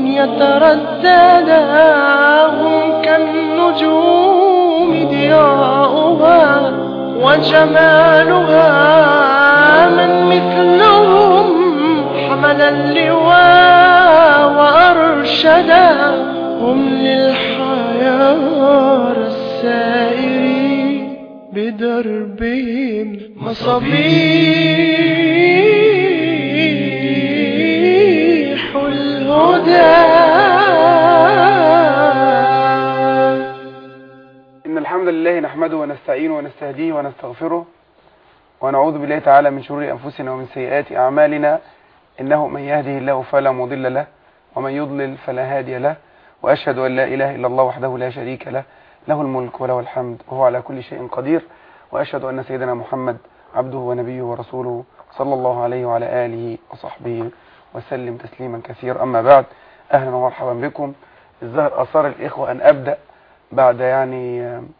يترددا هم كالنجوم ضياؤها وجمالها من مثلهم حمل اللواء وأرشدا هم للحيار السائرين بدربهم مصابيح الهدى إن الحمد لله نحمده ونستعينه ونستهديه ونستغفره ونعوذ بالله تعالى من شرور أنفسنا ومن سيئات أعمالنا إنه من يهده الله فلا مضل له ومن يضلل فلا هادي له وأشهد أن لا إله إلا الله وحده لا شريك له له الملك وله الحمد وهو على كل شيء قدير وأشهد أن سيدنا محمد عبده ونبيه ورسوله صلى الله عليه وعلى آله وصحبه وسلم تسليما كثيرا أما بعد أهلا ومرحبا بكم الظاهر أصار الإخوة أن أبدأ بعد يعني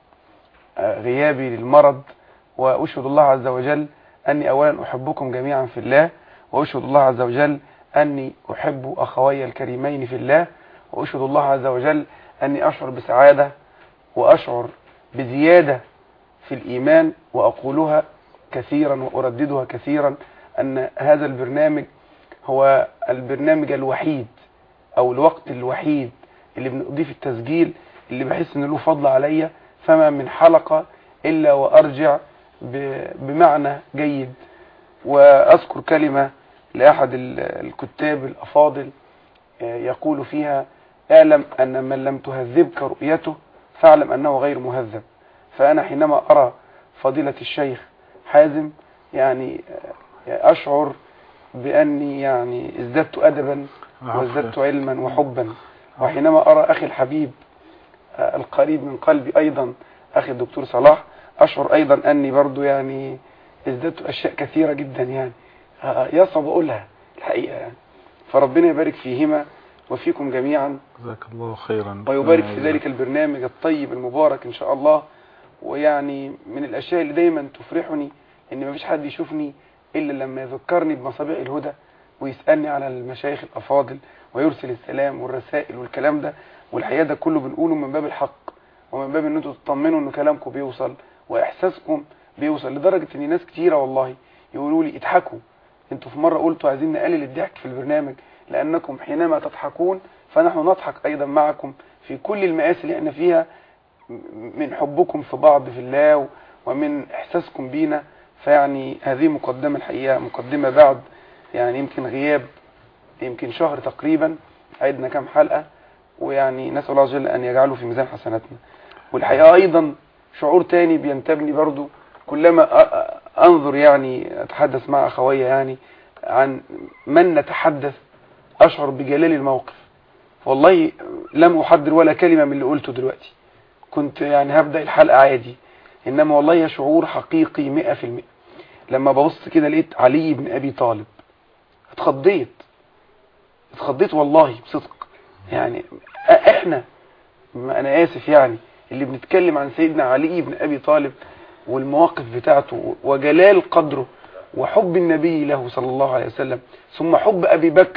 آه، غيابي للمرض وأشهد الله عز وجل أني أولا أحبكم جميعا في الله وأشهد الله عز وجل أني أحب أخوي الكريمين في الله وأشهد الله عز وجل أني أشعر بسعادة وأشعر بزيادة في الإيمان وأقولها كثيرا وأرددها كثيرا أن هذا البرنامج هو البرنامج الوحيد أو الوقت الوحيد اللي بنقضيه في التسجيل اللي بحس أنه له فضل عليا فما من حلقة إلا وأرجع ب- بمعنى جيد وأذكر كلمة لأحد ال- الكتاب الأفاضل آه، يقول فيها اعلم أن من لم تهذبك رؤيته فاعلم أنه غير مهذب فأنا حينما أرى فضيلة الشيخ حازم يعني آه، أشعر بأني يعني ازددت أدبا وازددت علما وحبا وحينما أرى أخي الحبيب آه، القريب من قلبي أيضا أخي الدكتور صلاح أشعر أيضا أني برضو يعني ازددت أشياء كثيرة جدا يعني آه، يصعب أقولها الحقيقة يعني فربنا يبارك فيهما وفيكم جميعا جزاك الله خيرا ويبارك في ذلك البرنامج الطيب المبارك إن شاء الله ويعني من الأشياء اللي دايما تفرحني إن مفيش حد يشوفني إلا لما يذكرني بمصابيح الهدى ويسألني على المشايخ الأفاضل ويرسل السلام والرسائل والكلام ده والحقيقة ده كله بنقوله من باب الحق ومن باب ان انتوا تطمنوا ان كلامكم بيوصل واحساسكم بيوصل لدرجة ان ناس كتيرة والله يقولوا لي اضحكوا انتوا في مرة قلتوا عايزين نقلل الضحك في البرنامج لانكم حينما تضحكون فنحن نضحك ايضا معكم في كل المآسي اللي احنا فيها من حبكم في بعض في الله و- ومن احساسكم بينا فيعني هذه مقدمة الحقيقة مقدمة بعد يعني يمكن غياب يمكن شهر تقريبا عدنا كام حلقة ويعني نسأل الله عز وجل أن يجعله في ميزان حسناتنا والحقيقة أيضا شعور تاني بينتابني برضو كلما أ- أ- أنظر يعني أتحدث مع أخويا يعني عن من نتحدث أشعر بجلال الموقف والله لم أحضر ولا كلمة من اللي قلته دلوقتي كنت يعني هبدأ الحلقة عادي إنما والله شعور حقيقي مئة في المئة لما ببص كده لقيت علي بن أبي طالب اتخضيت اتخضيت والله بصدق يعني أ- احنا ما انا اسف يعني اللي بنتكلم عن سيدنا علي بن ابي طالب والمواقف بتاعته وجلال قدره وحب النبي له صلى الله عليه وسلم ثم حب ابي بكر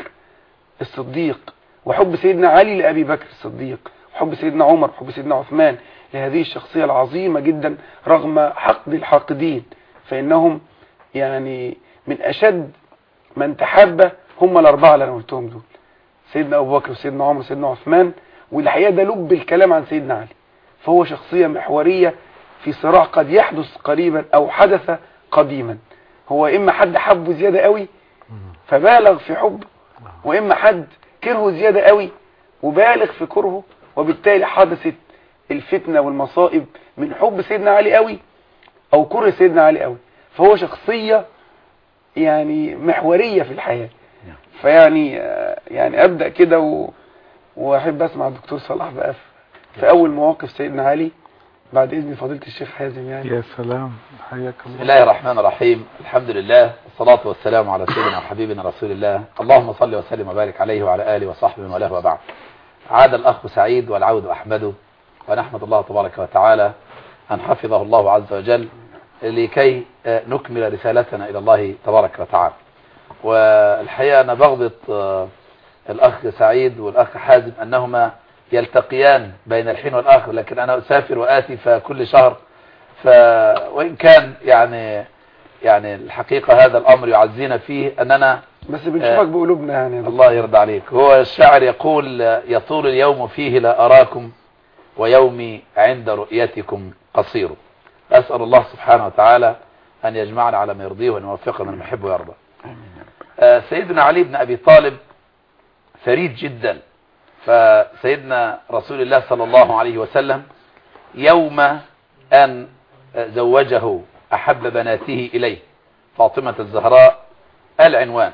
الصديق وحب سيدنا علي لابي بكر الصديق وحب سيدنا عمر وحب سيدنا عثمان لهذه الشخصية العظيمة جدا رغم حقد الحاقدين فإنهم يعني من أشد من تحب هم الأربعة اللي أنا قلتهم دول سيدنا أبو بكر وسيدنا عمر وسيدنا عثمان والحقيقة ده لب الكلام عن سيدنا علي فهو شخصية محورية في صراع قد يحدث قريبا أو حدث قديما هو إما حد حبه زيادة قوي فبالغ في حبه وإما حد كرهه زيادة قوي وبالغ في كرهه وبالتالي حدثت الفتنة والمصائب من حب سيدنا علي قوي أو كره سيدنا علي قوي فهو شخصية يعني محورية في الحياة فيعني آه، يعني أبدأ كده و... وأحب أسمع الدكتور صلاح بقى في- في أول مواقف سيدنا علي بعد إذن فضيلة الشيخ حازم يعني يا سلام حياك بسم الله الله الرحمن الرحيم الحمد لله والصلاة والسلام على سيدنا وحبيبنا رسول الله اللهم صل وسلم وبارك عليه وعلى آله وصحبه ومن والاه وبعد عاد الأخ سعيد والعود أحمد ونحمد الله تبارك وتعالى أن حفظه الله عز وجل لكي آه، نكمل رسالتنا إلى الله تبارك وتعالى والحقيقة أنا بغبط آه، الأخ سعيد والأخ حازم أنهما يلتقيان بين الحين والآخر لكن أنا أسافر وآتي فكل شهر ف وإن كان يعني يعني الحقيقة هذا الأمر يعزينا فيه أننا بس بنشوفك بقلوبنا يعني يا دكتور. الله يرضى عليك هو الشاعر يقول يطول اليوم فيه لا أراكم ويومي عند رؤيتكم قصير أسأل الله سبحانه وتعالى أن يجمعنا على ما يرضيه وأن يوفقنا من يحب ويرضى آه، سيدنا علي بن أبي طالب فريد جدا فسيدنا رسول الله صلى الله عليه وسلم يوم أن زوجه أحب بناته إليه فاطمة الزهراء العنوان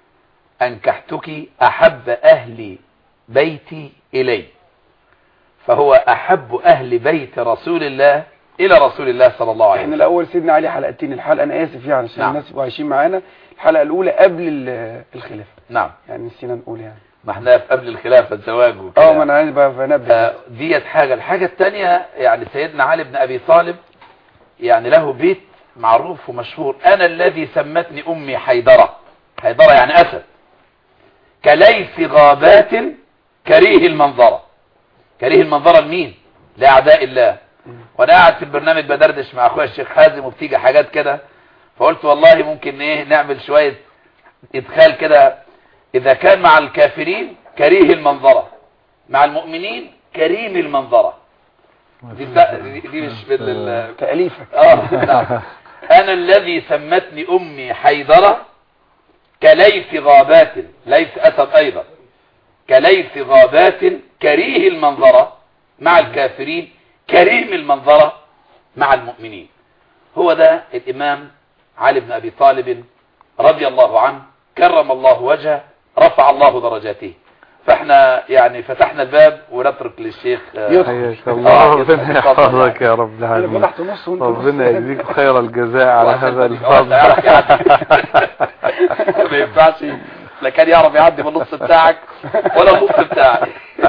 أنكحتك أحب أهل بيتي إلي فهو أحب أهل بيت رسول الله إلى رسول الله صلى الله عليه احنا وسلم الاول سيدنا علي حلقتين الحلقه انا اسف يعني عشان نعم. الناس يبقوا عايشين معانا الحلقه الاولى قبل ال- الخلافه نعم يعني نسينا نقول يعني ما احنا في قبل الخلافة الزواج وكده اه ما انا عايز بقى بنبه آه، ديت حاجة الحاجة الثانية يعني سيدنا علي بن أبي طالب يعني له بيت معروف ومشهور أنا الذي سمتني أمي حيدرة حيدرة يعني أسد كليث غابات كريه المنظرة كريه المنظرة لمين لأعداء الله وأنا قاعد في البرنامج بدردش مع أخويا الشيخ حازم وبتيجي حاجات كده فقلت والله ممكن إيه نعمل شوية إدخال كده إذا كان مع الكافرين كريه المنظرة مع المؤمنين كريم المنظرة دي, دي, دي مش من ال- تاليفك آه نعم أنا الذي سمتني أمي حيدرة كليث غابات ليث أسد أيضا كليث غابات كريه المنظرة مع الكافرين كريم المنظرة مع المؤمنين هو ده الإمام علي بن أبي طالب رضي الله عنه كرم الله وجهه رفع الله درجاته فاحنا يعني فتحنا الباب ونترك للشيخ آه، يدخل. حياك آه، الله يدخل. ربنا اتفضل يحفظك يا رب انا العالمين فتحت نص وانت ربنا نص. يجزيك خير الجزاء على وعشان هذا تبقى واحد الفضل يعرف يعدي. ما ينفعش لا كان يعرف يعدي بالنص بتاعك ولا النص بتاعي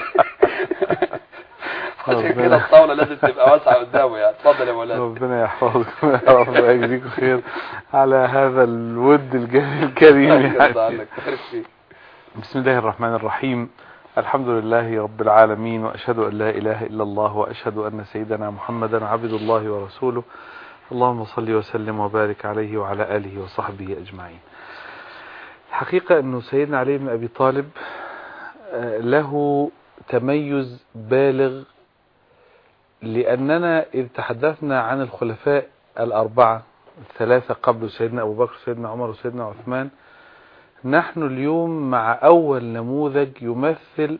عشان كده ربنا- الطاولة لازم تبقى واسعة قدامه يعني اتفضل يا مولانا ربنا يحفظكم يا رب ويجزيكم خير على هذا الود الجميل الكريم يرضى يعني عنك بارك فيك. بسم الله الرحمن الرحيم الحمد لله رب العالمين وأشهد أن لا إله إلا الله وأشهد أن سيدنا محمدا عبد الله ورسوله اللهم صل وسلم وبارك عليه وعلى آله وصحبه أجمعين الحقيقة أنه سيدنا علي بن أبي طالب آه، له تميز بالغ لأننا إذ تحدثنا عن الخلفاء الأربعة الثلاثة قبل سيدنا أبو بكر سيدنا عمر وسيدنا عثمان نحن اليوم مع أول نموذج يمثل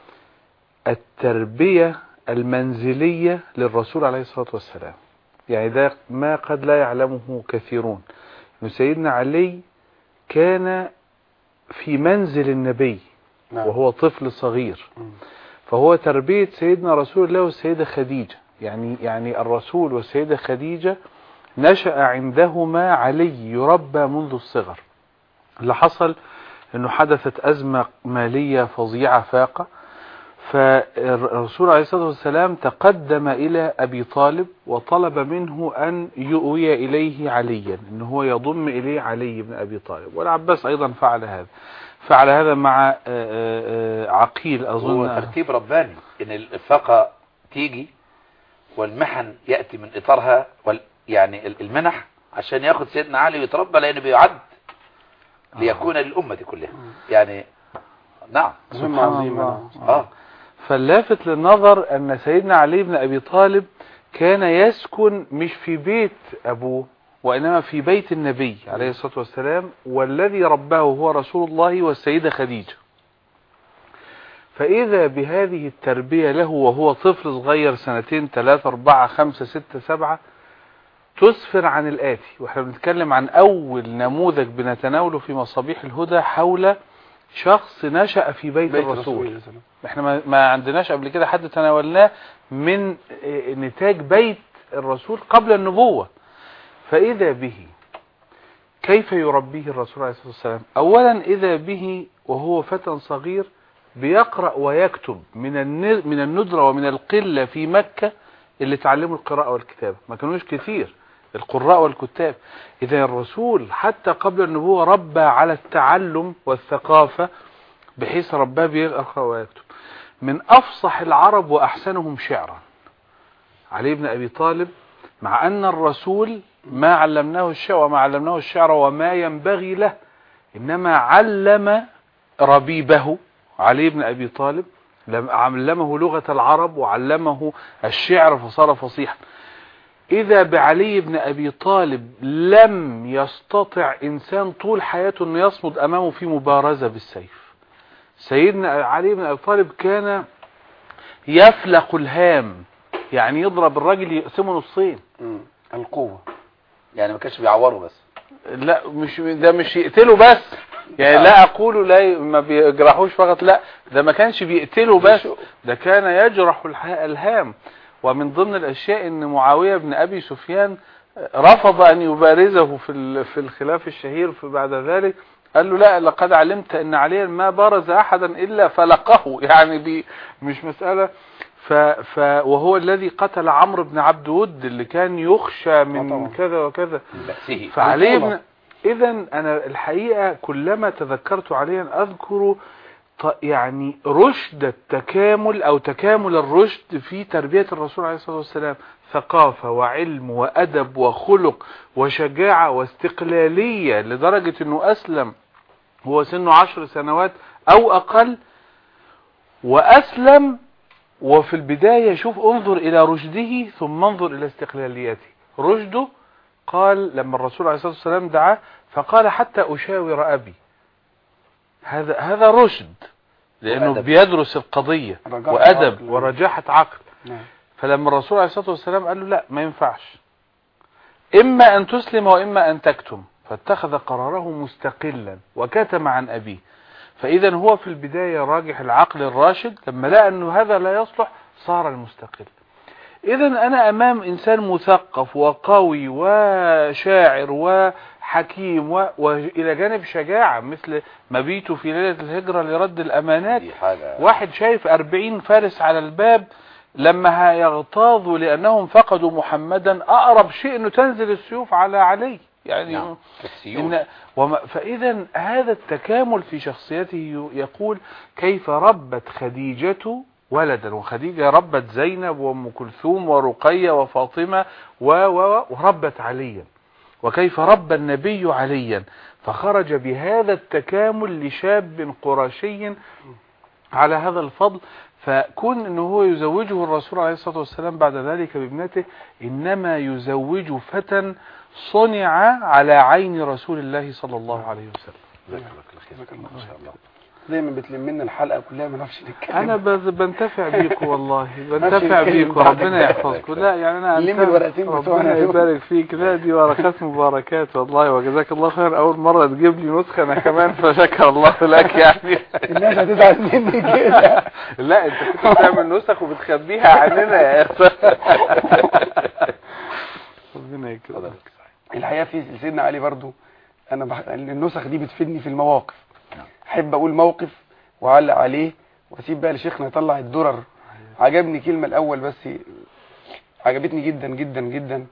التربية المنزلية للرسول عليه الصلاة والسلام يعني ده ما قد لا يعلمه كثيرون إن سيدنا علي كان في منزل النبي نعم. وهو طفل صغير مم. فهو تربية سيدنا رسول الله والسيدة خديجة يعني يعني الرسول والسيدة خديجة نشأ عندهما علي يربى منذ الصغر اللي حصل انه حدثت ازمة مالية فظيعة فاقة فالرسول عليه الصلاة والسلام تقدم الى ابي طالب وطلب منه ان يؤوي اليه عليا ان هو يضم اليه علي بن ابي طالب والعباس ايضا فعل هذا فعل هذا مع آه، آه، آه، عقيل هو اظن ترتيب رباني ان الفاقة تيجي والمحن يأتي من اطارها وال يعني ال- المنح عشان ياخد سيدنا علي ويتربى لانه بيعد ليكون للأمة كلها يعني نعم مهمة سبحان عظيمة الله. نعم. اه فاللافت للنظر أن سيدنا علي بن أبي طالب كان يسكن مش في بيت أبوه وإنما في بيت النبي عليه الصلاة والسلام والذي رباه هو رسول الله والسيدة خديجة فإذا بهذه التربية له وهو طفل صغير سنتين ثلاثة أربعة خمسة ستة سبعة تسفر عن الآتي واحنا بنتكلم عن أول نموذج بنتناوله في مصابيح الهدى حول شخص نشأ في بيت, بيت الرسول الرسول صلى الله عليه وسلم. احنا ما- ما عندناش قبل كده حد تناولناه من اه، نتاج بيت الرسول قبل النبوة فإذا به كيف يربيه الرسول عليه الصلاة والسلام أولا إذا به وهو فتى صغير بيقرأ ويكتب من الن- من الندرة ومن القلة في مكة اللي تعلموا القراءة والكتابة ما كانوش كثير القراء والكتاب إذا الرسول حتى قبل النبوة ربى على التعلم والثقافة بحيث رباه بيقرأ ويكتب من أفصح العرب وأحسنهم شعرا علي بن أبي طالب مع أن الرسول ما علمناه الشعر وما علمناه الشعر وما ينبغي له إنما علم ربيبه علي بن أبي طالب لم- علمه لغة العرب وعلمه الشعر فصار فصيحا إذا بعلي بن أبي طالب لم يستطع إنسان طول حياته أن يصمد أمامه في مبارزة بالسيف سيدنا علي بن أبي طالب كان يفلق الهام يعني يضرب الراجل يقسمه نصين مم. القوة يعني ما كانش بيعوره بس لا مش ده مش يقتله بس يعني لا اقول لا ما بيجرحوش فقط لا ده ما كانش بيقتله بس ده كان يجرح الح- الهام ومن ضمن الاشياء ان معاوية بن ابي سفيان رفض ان يبارزه في ال- في الخلاف الشهير في بعد ذلك قال له لا لقد علمت ان عليا ما بارز احدا الا فلقه يعني بي مش مسألة ف ف وهو الذي قتل عمرو بن عبد ود اللي كان يخشى من طبعا. كذا وكذا من بأسه فعلي البطولة. بن اذا انا الحقيقة كلما تذكرت عليا اذكر ط- يعني رشد التكامل او تكامل الرشد في تربية الرسول عليه الصلاة والسلام ثقافة وعلم وادب وخلق وشجاعة واستقلالية لدرجة انه اسلم هو سنه عشر سنوات او اقل واسلم وفي البداية شوف انظر الى رشده ثم انظر الى استقلاليته رشده قال لما الرسول عليه الصلاة والسلام دعاه فقال حتى أشاور أبي هذا هذا رشد لأنه وأدب. بيدرس القضية رجاحة وأدب عقل. ورجاحة عقل نعم فلما الرسول عليه الصلاة والسلام قال له لا ما ينفعش إما أن تسلم وإما أن تكتم فاتخذ قراره مستقلا وكتم عن أبيه فإذا هو في البداية راجح العقل الراشد لما لقى أنه هذا لا يصلح صار المستقل إذا أنا أمام إنسان مثقف وقوي وشاعر وحكيم و... وإلى جانب شجاعة مثل مبيته في ليلة الهجرة لرد الأمانات دي حاجة واحد شايف أربعين فارس على الباب لما هيغتاظوا لأنهم فقدوا محمدا أقرب شيء أنه تنزل السيوف على علي يعني نعم كالسيول إن وما فإذا هذا التكامل في شخصيته ي- يقول كيف ربت خديجة ولدا وخديجة ربت زينب وأم كلثوم ورقية وفاطمة و و و- وربت عليا وكيف ربى النبي عليا فخرج بهذا التكامل لشاب قرشي على هذا الفضل فكون انه هو يزوجه الرسول عليه الصلاة والسلام بعد ذلك بابنته انما يزوج فتى صنع على عين رسول الله صلى الله عليه وسلم جزاك الله خير جزاك الله ما شاء الله دايما بتلم لنا الحلقة كلها ما نعرفش نتكلم انا بز- بنتفع بيكم والله بنتفع نتكلم بيكم بعد ربنا كده. يحفظكم لا يعني انا لم أنتفع. الورقتين بتوعنا ربنا دول. يبارك فيك لا دي بركات مباركات والله وجزاك الله خير اول مرة تجيب لي نسخة انا كمان فشكر الله لك يعني الناس هتزعل مني كده لا انت كنت بتعمل نسخ وبتخبيها عننا يا اخي ربنا يكرمك الحقيقة في سيدنا علي برضو انا بح... النسخ دي بتفيدني في المواقف احب اقول موقف واعلق عليه واسيب بقى لشيخنا يطلع الدرر عجبني كلمة الاول بس عجبتني جدا جدا جدا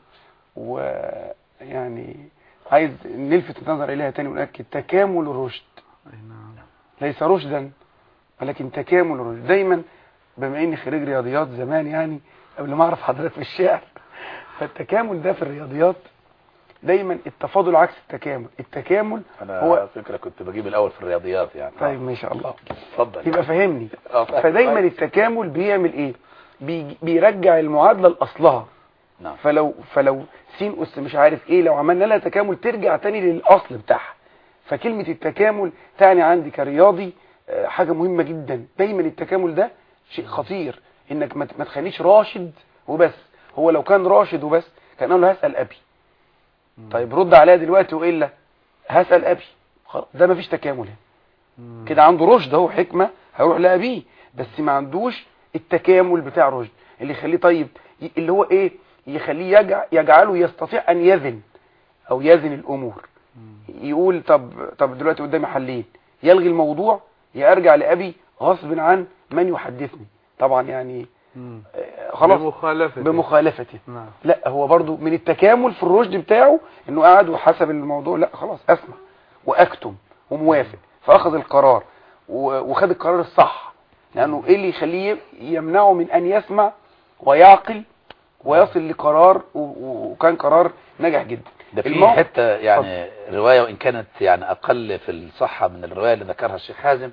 ويعني عايز نلفت النظر اليها تاني ونأكد تكامل الرشد أي نعم. ليس رشدا ولكن تكامل الرشد دايما بما اني خريج رياضيات زمان يعني قبل ما اعرف حضرتك في الشعر فالتكامل ده في الرياضيات دايما التفاضل عكس التكامل التكامل انا هو- هو فكرة كنت بجيب الاول في الرياضيات يعني طيب ما شاء الله اتفضل يبقى فهمني آه، فاهم. فدايما التكامل بيعمل ايه بيج- بيرجع المعادله لاصلها نعم فلو فلو س اس مش عارف ايه لو عملنا لها تكامل ترجع تاني للاصل بتاعها فكلمه التكامل تعني عندي كرياضي آه، حاجه مهمه جدا دايما التكامل ده شيء خطير انك ما ت- ما تخليش راشد وبس هو لو كان راشد وبس كان اقول له هسال ابي طيب رد عليا دلوقتي والا هسال ابي خلاص ده ما فيش تكامل هنا كده عنده رشد اهو حكمه هيروح لابيه بس ما عندوش التكامل بتاع رشد اللي يخليه طيب ي- اللي هو ايه يخليه يجع يجعله يستطيع ان يزن او يزن الامور يقول طب طب دلوقتي قدامي حلين يلغي الموضوع يا ارجع لابي غصب عن من يحدثني طبعا يعني مم. آه، خلاص بمخالفة بمخالفته نعم لا هو برضو من التكامل في الرشد بتاعه انه قاعد وحسب الموضوع لا خلاص اسمع واكتم وموافق فاخذ القرار و- وخد القرار الصح لانه ايه اللي يخليه يمنعه من ان يسمع ويعقل ويصل لقرار و- و- وكان قرار نجح جدا ده في الموقف- حتة يعني رواية وإن كانت يعني أقل في الصحة من الرواية اللي ذكرها الشيخ حازم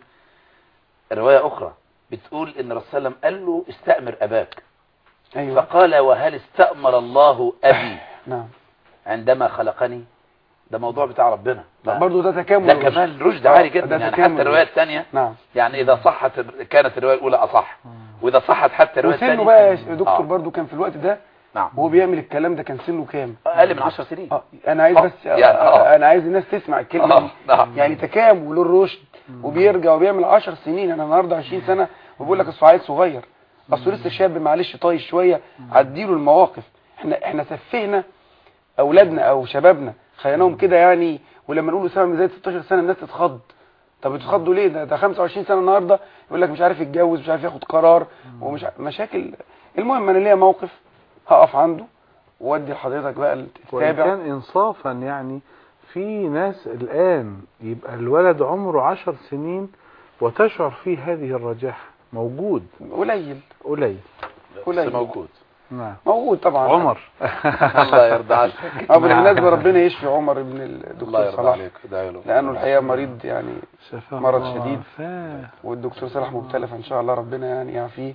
رواية أخرى بتقول إن الرسول صلى الله عليه وسلم قال له استأمر أباك ايوه فقال وهل استأمر الله أبي نعم عندما خلقني ده موضوع بتاع ربنا ده, برضه ده تكامل ده الرشد. كمان رشد آه، عالي جدا ده يعني تكامل حتى الرواية الثانية نعم يعني إذا صحت كانت الرواية الأولى أصح وإذا صحت حتى الرواية وسنه الثانية بقى يا دكتور آه. برضه كان في الوقت ده نعم وهو بيعمل الكلام ده كان سنه كام أقل من 10 سنين اه انا عايز آه، بس يعني آه. انا عايز الناس تسمع الكلمه آه، دي نعم. يعني تكامل الرشد وبيرجع وبيعمل 10 سنين انا النهارده 20 سنه وبقول لك الصعيد صغير اصل لسه شاب معلش طايش شويه عديله المواقف احنا احنا سفهنا اولادنا او شبابنا خليناهم كده يعني ولما نقول اسامه من زي 16 سنه الناس تتخض طب بتتخضوا ليه ده ده 25 سنه النهارده يقول لك مش عارف يتجوز مش عارف ياخد قرار ومش ع- مشاكل المهم انا ليا موقف هقف عنده وادي لحضرتك بقى وإن التابع كان إنصافا يعني في ناس الآن يبقى الولد عمره عشر سنين وتشعر فيه هذه الرجاحة موجود قليل قليل قليل. بس موجود نعم موجود طبعا عمر الله يرضى عليك اه بالمناسبه ربنا يشفي عمر ابن الدكتور الله يرضى صلاح عليك ادعي له لانه الحقيقه مريض يعني شفاه مرض الله شديد. وعافاه. والدكتور صلاح مبتلى فان شاء الله ربنا يعني يعافيه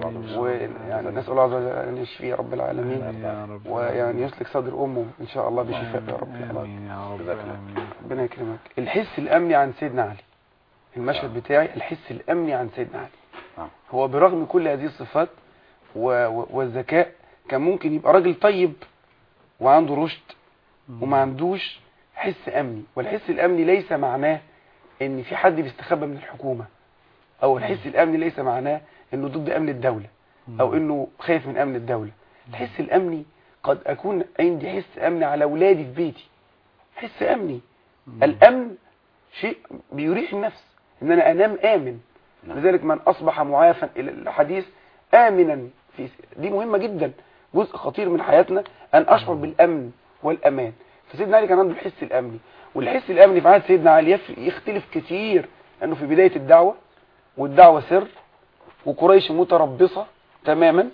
ويعني نسال الله عز وجل ان يشفيه رب العالمين آمين يا رب ويعني يسلك صدر امه ان شاء الله بشفاء يا رب العالمين آمين يا رب جزاك الله. آمين ربنا يكرمك الحس الامني عن سيدنا علي المشهد بتاعي الحس الامني عن سيدنا علي نعم. هو برغم كل هذه الصفات و... و... والذكاء كان ممكن يبقى راجل طيب وعنده رشد وما عندوش حس امني والحس الامني ليس معناه ان في حد بيستخبى من الحكومة او الحس الامني ليس معناه انه ضد امن الدولة او انه خايف من امن الدولة الحس الامني قد اكون عندي حس امني على اولادي في بيتي حس امني الامن شيء بيريح النفس ان انا انام امن نعم. لذلك من اصبح معافا الى الحديث امنا في دي مهمة جدا جزء خطير من حياتنا ان اشعر بالامن والامان فسيدنا علي كان عنده الحس الامني والحس الامني في عهد سيدنا علي يف- يختلف كتير انه في بداية الدعوة والدعوة سر وقريش متربصة تماما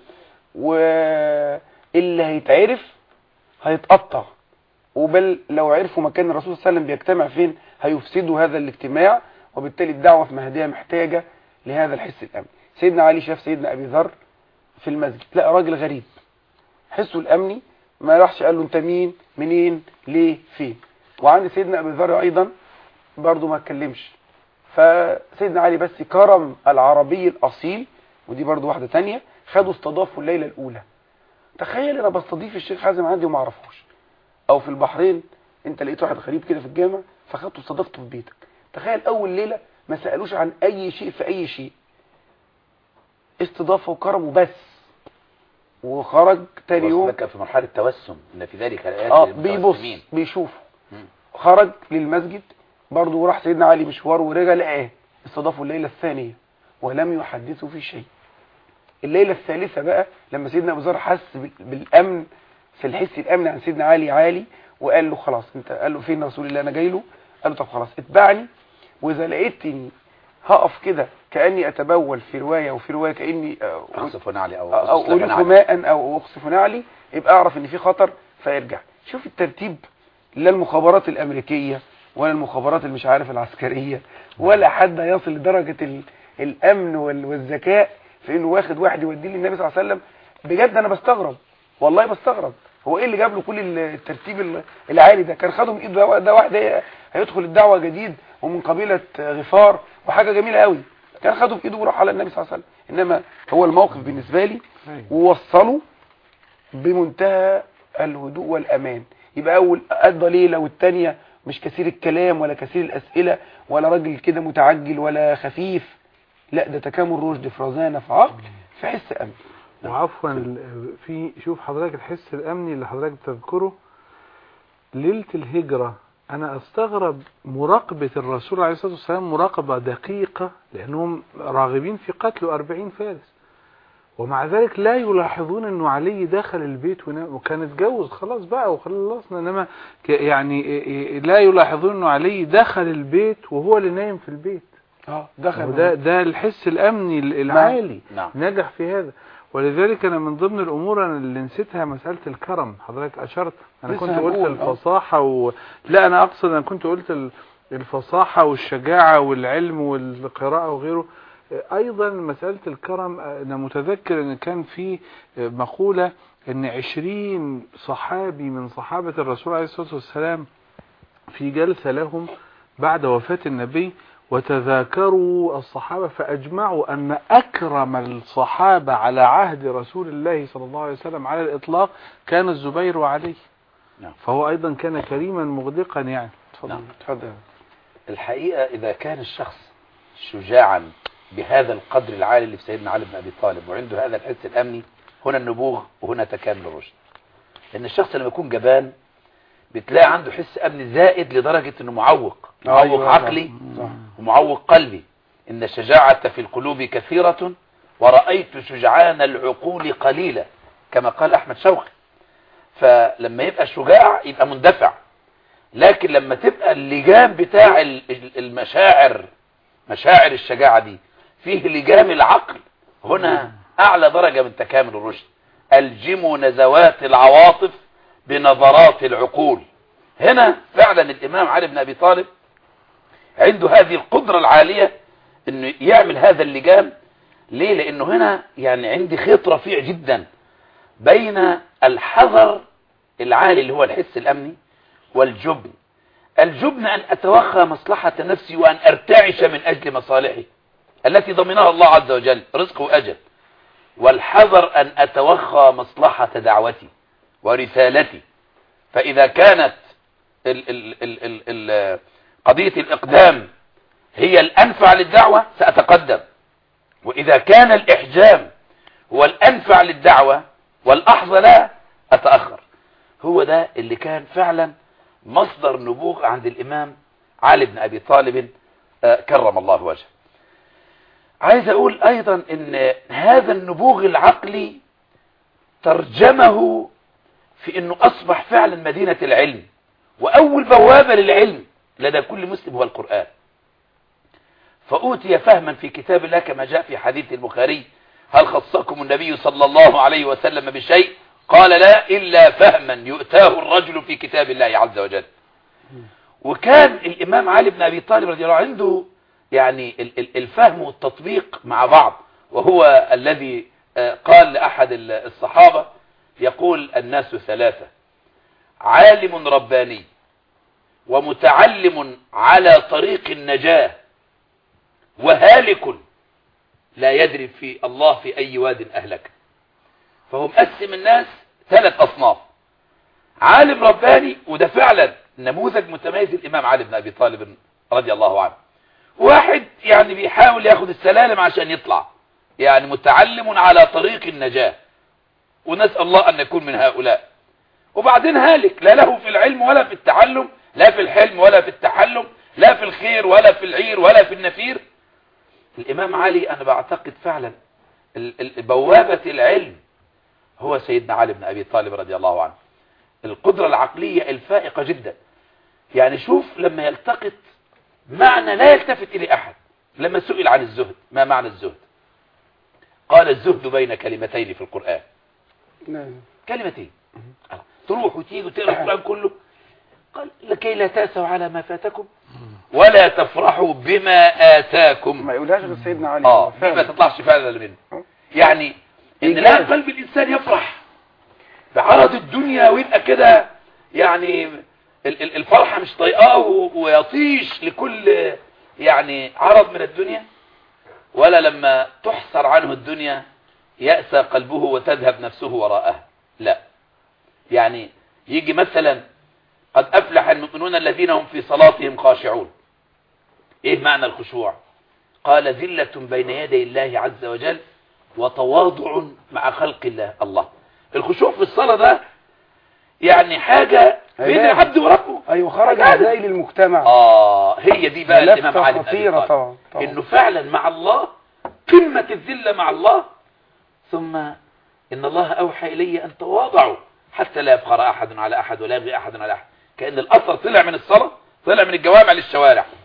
واللي هيتعرف هيتقطع وبل لو عرفوا مكان الرسول صلى الله عليه وسلم بيجتمع فين هيفسدوا هذا الاجتماع وبالتالي الدعوة في مهدية محتاجة لهذا الحس الأمني سيدنا علي شاف سيدنا أبي ذر في المسجد لقى راجل غريب حسه الأمني ما راحش قال له انت مين منين ليه فين وعند سيدنا أبي ذر أيضا برضه ما اتكلمش فسيدنا علي بس كرم العربي الأصيل ودي برضه واحدة تانية خدوا استضافوا الليلة الأولى تخيل انا بستضيف الشيخ حازم عندي وما اعرفوش او في البحرين انت لقيت واحد غريب كده في الجامع فخدته استضفته في بيتك تخيل اول ليله ما سالوش عن اي شيء في اي شيء استضافه وكرم وبس وخرج تاني يوم لك في مرحلة توسم ان في ذلك الايات اه للمتوسمين. بيبص بيشوف مم. خرج للمسجد برضه راح سيدنا علي مشوار ورجع لقاه استضافوا الليله الثانيه ولم يحدثوا في شيء الليله الثالثه بقى لما سيدنا ابو ذر حس بال- بالامن في الحس الامن عن سيدنا علي عالي وقال له خلاص انت قال له فين رسول الله انا جاي له قال له طب خلاص اتبعني واذا لقيتني هقف كده كاني اتبول في روايه وفي روايه كاني آه، اخصف نعلي او او أخصف اريق نعلي. ماء او اخصف نعلي يبقى اعرف ان في خطر فيرجع شوف الترتيب لا المخابرات الامريكيه ولا المخابرات اللي مش عارف العسكريه ولا حد يصل لدرجه ال- الامن وال- والذكاء في انه واخد واحد يوديه للنبي صلى الله عليه وسلم بجد انا بستغرب والله بستغرب هو ايه اللي جاب له كل الترتيب ال- العالي ده كان خده من ايده ده- ده واحد هي- هيدخل الدعوه جديد ومن قبيله غفار وحاجه جميله قوي كان خده في ايده وراح على النبي صلى الله عليه وسلم انما هو الموقف بالنسبه لي أيوة. ووصلوا بمنتهى الهدوء والأمان يبقى أول قضى ليلة والتانية مش كثير الكلام ولا كثير الأسئلة ولا راجل كده متعجل ولا خفيف لا ده تكامل رشد في رزانة في عقل في حس أمن وعفوا ال- في شوف حضرتك الحس الامني اللي حضرتك بتذكره ليله الهجره انا استغرب مراقبه الرسول عليه الصلاه والسلام مراقبه دقيقه لانهم راغبين في قتله 40 فارس ومع ذلك لا يلاحظون انه علي دخل البيت ونام وكان اتجوز خلاص بقى وخلصنا انما ك- يعني إيه إيه لا يلاحظون انه علي دخل البيت وهو اللي نايم في البيت اه دخل وده ده الحس الامني ال- العالي نعم نجح في هذا ولذلك انا من ضمن الامور أنا اللي نسيتها مساله الكرم حضرتك اشرت انا لسه كنت قلت هنقول، آه. الفصاحه و... لا انا اقصد انا كنت قلت ال- الفصاحه والشجاعه والعلم والقراءه وغيره ايضا مساله الكرم انا متذكر ان كان في مقوله ان عشرين صحابي من صحابه الرسول عليه الصلاه والسلام في جلسه لهم بعد وفاه النبي وتذاكروا الصحابة فأجمعوا أن أكرم الصحابة على عهد رسول الله صلى الله عليه وسلم على الإطلاق كان الزبير وعلي نعم. فهو أيضا كان كريما مغدقا يعني تفضل. نعم. اتفضل الحقيقة إذا كان الشخص شجاعا بهذا القدر العالي اللي في سيدنا علي بن أبي طالب وعنده هذا الحس الأمني هنا النبوغ وهنا تكامل الرشد لأن الشخص لما يكون جبان بتلاقي عنده حس أمني زائد لدرجة أنه معوق معوق أيوة، عقلي صح. ومعوق قلبي إن الشجاعة في القلوب كثيرة ورأيت شجعان العقول قليلة كما قال أحمد شوقي فلما يبقى شجاع يبقى مندفع لكن لما تبقى اللجام بتاع ال- ال- المشاعر مشاعر الشجاعة دي فيه لجام العقل هنا أعلى درجة من تكامل الرشد الجموا نزوات العواطف بنظرات العقول هنا فعلا الإمام علي بن أبي طالب عنده هذه القدرة العالية انه يعمل هذا اللجام ليه لانه هنا يعني عندي خيط رفيع جدا بين الحذر العالي اللي هو الحس الامني والجبن الجبن ان اتوخى مصلحة نفسي وان ارتعش من اجل مصالحي التي ضمنها الله عز وجل رزق واجل والحذر ان اتوخى مصلحة دعوتي ورسالتي فاذا كانت ال ال ال ال ال قضية الاقدام هي الانفع للدعوة ساتقدم واذا كان الاحجام هو الانفع للدعوة والاحظى لها اتأخر هو ده اللي كان فعلا مصدر نبوغ عند الامام علي بن ابي طالب آه، كرم الله وجهه عايز اقول ايضا ان هذا النبوغ العقلي ترجمه في انه اصبح فعلا مدينة العلم واول بوابة للعلم لدى كل مسلم هو القرآن فأوتي فهما في كتاب الله كما جاء في حديث البخاري هل خصكم النبي صلى الله عليه وسلم بشيء قال لا إلا فهما يؤتاه الرجل في كتاب الله عز وجل وكان الإمام علي بن أبي طالب رضي الله عنه عنده يعني ال- ال- الفهم والتطبيق مع بعض وهو الذي آه، قال لأحد ال- الصحابة يقول الناس ثلاثة عالم رباني ومتعلم على طريق النجاة وهالك لا يدري في الله في أي واد أهلك فهو مقسم الناس ثلاث أصناف عالم رباني وده فعلا نموذج متميز الإمام علي بن أبي طالب رضي الله عنه واحد يعني بيحاول ياخد السلالم عشان يطلع يعني متعلم على طريق النجاة ونسأل الله أن نكون من هؤلاء وبعدين هالك لا له في العلم ولا في التعلم لا في الحلم ولا في التحلم لا في الخير ولا في العير ولا في النفير الإمام علي أنا بعتقد فعلا ال- ال- بوابة العلم هو سيدنا علي بن أبي طالب رضي الله عنه القدرة العقلية الفائقة جدا يعني شوف لما يلتقط معنى لا يلتفت إليه أحد لما سئل عن الزهد ما معنى الزهد قال الزهد بين كلمتين في القرآن نعم. كلمتين تروح وتيجي وتقرا القرآن كله قال لكي لا تأسوا على ما فاتكم ولا تفرحوا بما آتاكم ما يقولهاش غير سيدنا علي اه دي فعلا. ما تطلعش فعلا منه آه. يعني ان إيجاز. لا قلب الانسان يفرح بعرض الدنيا ويبقى كده يعني ال- ال- الفرحة مش طايقاه و- ويطيش لكل يعني عرض من الدنيا ولا لما تحصر عنه الدنيا يأسى قلبه وتذهب نفسه وراءها لا يعني يجي مثلا قد أفلح المؤمنون الذين هم في صلاتهم خاشعون ايه معنى الخشوع قال ذلة بين يدي الله عز وجل وتواضع مع خلق الله الله الخشوع في الصلاة ده يعني حاجة بين عبادة. العبد وربه ايوه خرج عبادة. ازاي للمجتمع اه هي دي بقى الامام لفتة علي بن أبي خطيرة طالب. طبعا طبعا انه فعلا مع الله قمة الذلة مع الله ثم ان الله اوحى الي ان تواضعوا حتى لا يفخر احد على احد ولا يبغي احد على احد كأن الاثر طلع من الصلاة طلع من الجوامع للشوارع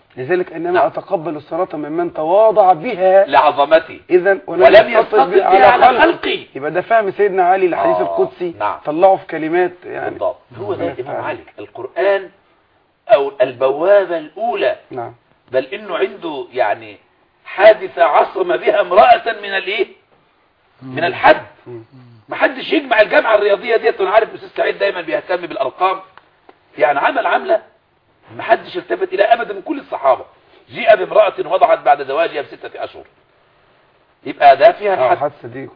لذلك انما اتقبل الصلاه ممن تواضع بها لعظمته اذا ولم يستطع بها على خلقه يبقى ده فهم سيدنا علي الحديث آه، القدسي نعم. طلعه في كلمات يعني بالضبط هو ده ربنا الإمام يفتح علي القرآن أو البوابة الأولى نعم بل إنه عنده يعني حادثة عصم بها امرأة من الإيه من الحد مم. ما حدش يجمع الجامعة الرياضية ديت وانا عارف أستاذ سعيد دايما بيهتم بالأرقام يعني عمل عملة ما حدش التفت إلى أبدا من كل الصحابة جيء بامرأة وضعت بعد زواجها بستة أشهر يبقى ده فيها اه الحد حادثه دي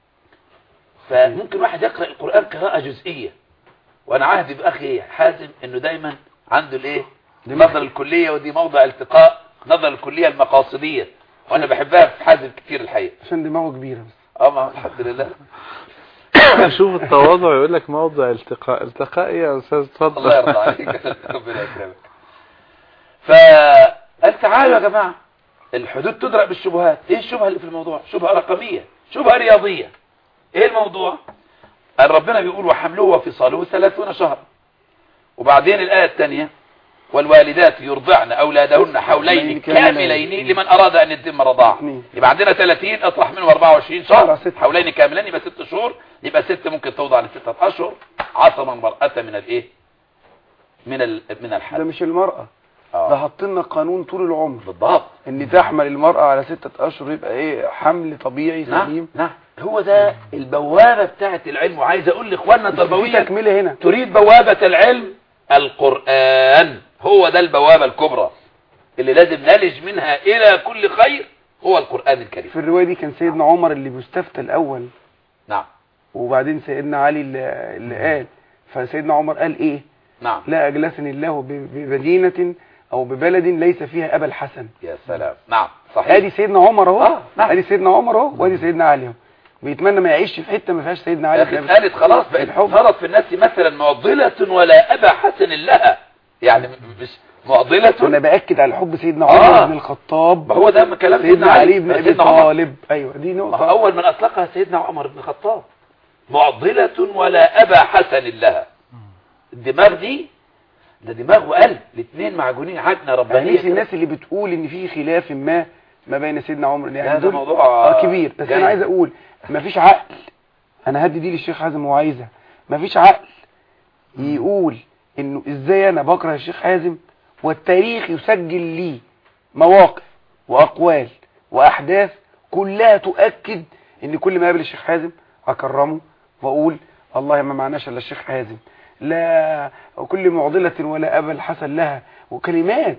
فممكن واحد يقرأ القرآن قراءة جزئية وانا عهدي باخي حازم انه دايما عنده الايه نظر الكلية ودي موضع التقاء نظر الكلية المقاصدية وانا بحبها في حازم كتير الحقيقة عشان دماغه كبيره بس اه ما الحمد لله شوف التواضع يقول لك موضع التقاء التقاء إيه يا استاذ الله يرضى اتفضل عليك ربنا يكرمك فقال تعالوا يا جماعة الحدود تدرأ بالشبهات ايه الشبهة اللي في الموضوع شبهة رقمية شبهة رياضية ايه الموضوع قال ربنا بيقول وحمله وفصاله ثلاثون شهرا وبعدين الآية الثانية والوالدات يرضعن أولادهن حولين كاملين لمن أراد أن يتم رضاعه اثنين. يبقى عندنا 30 اطرح منهم 24 شهر، شهر ست. حولين كاملين يبقى ست شهور يبقى ست ممكن توضع لستة أشهر عصم المرأة من الإيه من ال... من ده الحد مش المرأة ده آه. حط لنا قانون طول العمر بالضبط ان تحمل المرأة على ستة اشهر يبقى ايه حمل طبيعي نعم سليم نعم هو ده البوابة بتاعت العلم وعايز أقول لإخواننا في التربوية تكملة هنا تريد بوابة العلم القرآن هو ده البوابة الكبرى اللي لازم نلج منها إلى كل خير هو القرآن الكريم في الرواية دي كان سيدنا عمر اللي بيستفتى الاول نعم وبعدين سيدنا علي اللي, اللي قال فسيدنا عمر قال ايه نعم لا اجلسني الله ب- بمدينة او ببلد ليس فيها ابا الحسن يا سلام نعم صحيح ادي سيدنا عمر اهو آه، نعم. ادي سيدنا عمر اهو وادي سيدنا علي اهو بيتمنى ما يعيش في حته ما فيهاش سيدنا علي يا بن أخي أبي اتقالت خلاص بقت الحب. صارت في الناس مثلا معضلة ولا أبا حسن لها يعني م- مش معضلة انا باكد على حب سيدنا آه. عمر بن الخطاب ما هو ده كلام سيدنا علي بن ابي سيدنا عمر. طالب ايوه دي ما هو نقطه أول من أطلقها سيدنا عمر بن الخطاب معضلة ولا أبا حسن لها الدماغ دي ده دماغ وقلب الاثنين معجونين عجنة يعني ربانية ليس الناس اللي بتقول ان في خلاف ما ما بين سيدنا عمر لا، يعني ده دول موضوع اه كبير بس جاي. انا عايز اقول ما فيش عقل انا هدي دي للشيخ حازم وعايزها ما فيش عقل يقول انه ازاي انا بكره الشيخ حازم والتاريخ يسجل لي مواقف واقوال واحداث كلها تؤكد ان كل ما قابل الشيخ حازم اكرمه واقول والله ما معناش الا الشيخ حازم لا كل معضلة ولا ابا الحسن لها وكلمات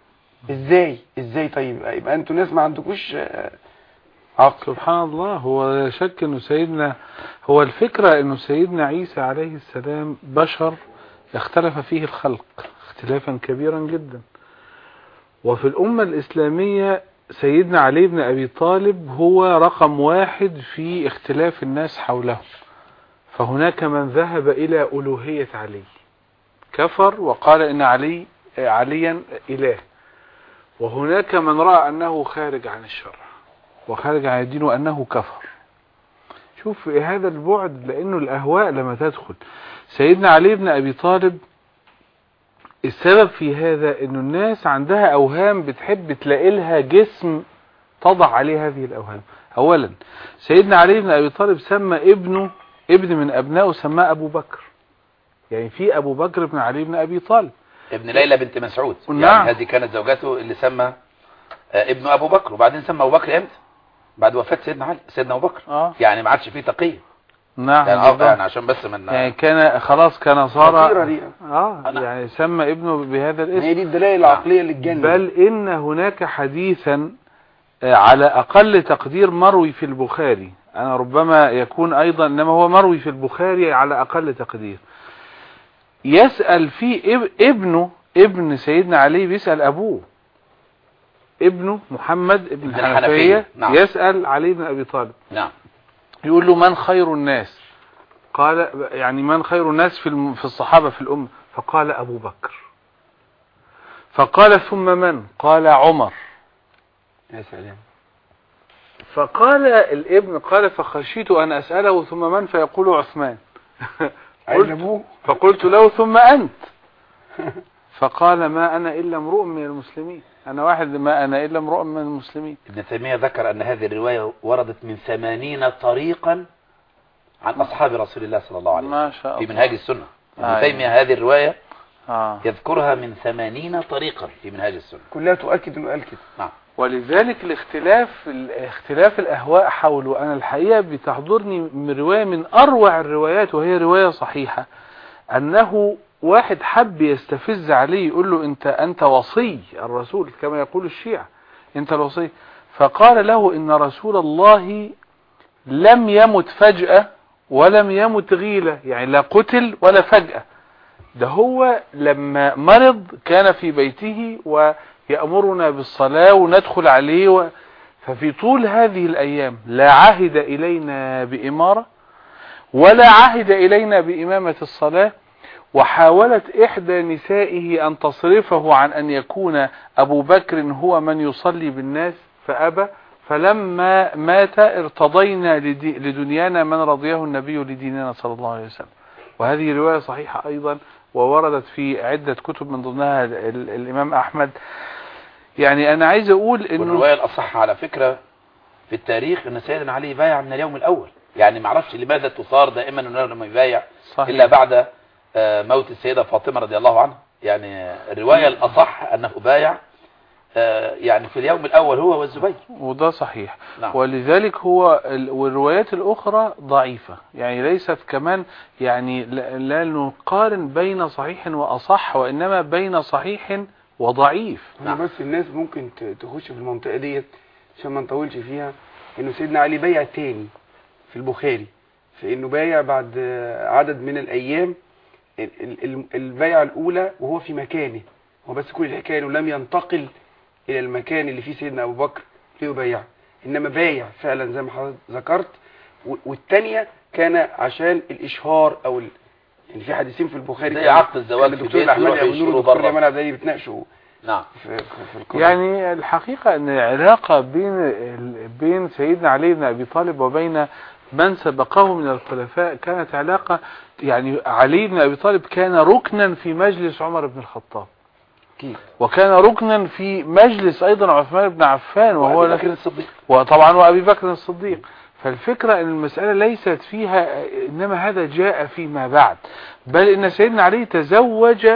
ازاي ازاي طيب يبقى انتوا ناس ما عندكوش آه، عقل سبحان الله هو لا شك انه سيدنا هو الفكرة انه سيدنا عيسى عليه السلام بشر اختلف فيه الخلق اختلافا كبيرا جدا وفي الأمة الإسلامية سيدنا علي بن أبي طالب هو رقم واحد في اختلاف الناس حوله فهناك من ذهب إلى ألوهية علي كفر وقال إن علي عليا إله وهناك من رأى أنه خارج عن الشرع وخارج عن الدين وأنه كفر شوف هذا البعد لأنه الأهواء لما تدخل سيدنا علي بن أبي طالب السبب في هذا أنه الناس عندها أوهام بتحب تلاقي لها جسم تضع عليه هذه الأوهام أولا سيدنا علي بن أبي طالب سمى ابنه ابن من أبنائه سماه أبو بكر يعني في أبو بكر بن علي بن أبي طالب ابن ليلى بنت مسعود نعم. يعني هذه كانت زوجته اللي سمى آه، ابن ابو بكر وبعدين سمى ابو بكر امتى بعد وفاة سيدنا علي سيدنا ابو بكر آه. يعني ما عادش فيه تقية نعم يعني, آه، بالضبط. يعني عشان بس من يعني كان خلاص كان خطيرة صار دي اه أنا- يعني سمى ابنه بهذا ما هي الاسم دي الدلائل العقلية للجنة بل ان هناك حديثا آه، على اقل تقدير مروي في البخاري انا ربما يكون ايضا انما هو مروي في البخاري على اقل تقدير يسأل فيه اب- ابنه ابن سيدنا علي بيسأل ابوه ابنه محمد ابن ابن الحنفية الحنفية، نعم. يسأل علي بن ابي طالب نعم يقول له من خير الناس قال يعني من خير الناس في الم- في الصحابة في الأمة فقال أبو بكر فقال ثم من قال عمر يا سلام فقال الابن قال فخشيت أن أسأله ثم من فيقول عثمان عايز قلت ابوه فقلت له ثم أنت فقال ما أنا إلا امرؤ من المسلمين أنا واحد ما أنا إلا امرؤ من المسلمين ابن تيمية ذكر أن هذه الرواية وردت من ثمانين طريقا عن أصحاب رسول الله صلى الله عليه وسلم ما شاء في الله منهاج السنة ابن أيوة. تيمية هذه الرواية آه. يذكرها من ثمانين طريقا في منهاج السنة كلها تؤكد انه قال كده نعم ولذلك الاختلاف اختلاف الأهواء حوله أنا الحقيقة بتحضرني من رواية من أروع الروايات وهي رواية صحيحة أنه واحد حب يستفز عليه يقول له أنت أنت وصي الرسول كما يقول الشيعة أنت الوصي فقال له إن رسول الله لم يمت فجأة ولم يمت غيلة يعني لا قتل ولا فجأة ده هو لما مرض كان في بيته ويأمرنا بالصلاة وندخل عليه و... ففي طول هذه الأيام لا عهد إلينا بإمارة ولا عهد إلينا بإمامة الصلاة وحاولت إحدى نسائه أن تصرفه عن أن يكون أبو بكر هو من يصلي بالناس فأبى فلما مات ارتضينا لدي- لدنيانا من رضيه النبي لديننا صلى الله عليه وسلم وهذه رواية صحيحة أيضا ووردت في عدة كتب من ضمنها ال- ال- الإمام أحمد يعني أنا عايز أقول إنه والرواية الأصح على فكرة في التاريخ أن سيدنا علي بايع من اليوم الأول يعني ما اعرفش لماذا تصار دائما أنه لما يبايع صحيح. إلا بعد آه، موت السيدة فاطمة رضي الله عنها يعني الرواية الأصح أنه بايع آه، يعني في اليوم الأول هو والزبير وده صحيح نعم. ولذلك هو ال- والروايات الأخرى ضعيفة يعني ليست كمان يعني لا لا نقارن بين صحيح وأصح وإنما بين صحيح وضعيف انا بس الناس ممكن ت- تخش في المنطقه ديت عشان ما نطولش فيها انه سيدنا علي بايع تاني في البخاري في انه بايع بعد آه، عدد من الايام ال- ال- ال- البيعه الاولى وهو في مكانه هو بس كل الحكايه انه لم ينتقل الى المكان اللي فيه سيدنا ابو بكر ليبايعه انما بايع فعلا زي ما حضرتك ذكرت و- والتانية كان عشان الاشهار او ال... يعني في حديثين في البخاري زي كان- عقد الزواج كان في الدكتور البيت احمد ويروحوا ابو نور يشتروا والدكتور بره. جمال عبد الهادي بيتناقشوا في, نعم في, في القرآن يعني الحقيقة أن العلاقة بين ال- بين سيدنا علي بن أبي طالب وبين من سبقه من الخلفاء كانت علاقة يعني علي بن أبي طالب كان ركنا في مجلس عمر بن الخطاب أكيد. وكان ركنا في مجلس أيضا عثمان بن عفان وهو وأبي لكن بكر الصديق وطبعا وأبي بكر الصديق فالفكرة أن المسألة ليست فيها إنما هذا جاء فيما بعد بل إن سيدنا علي تزوج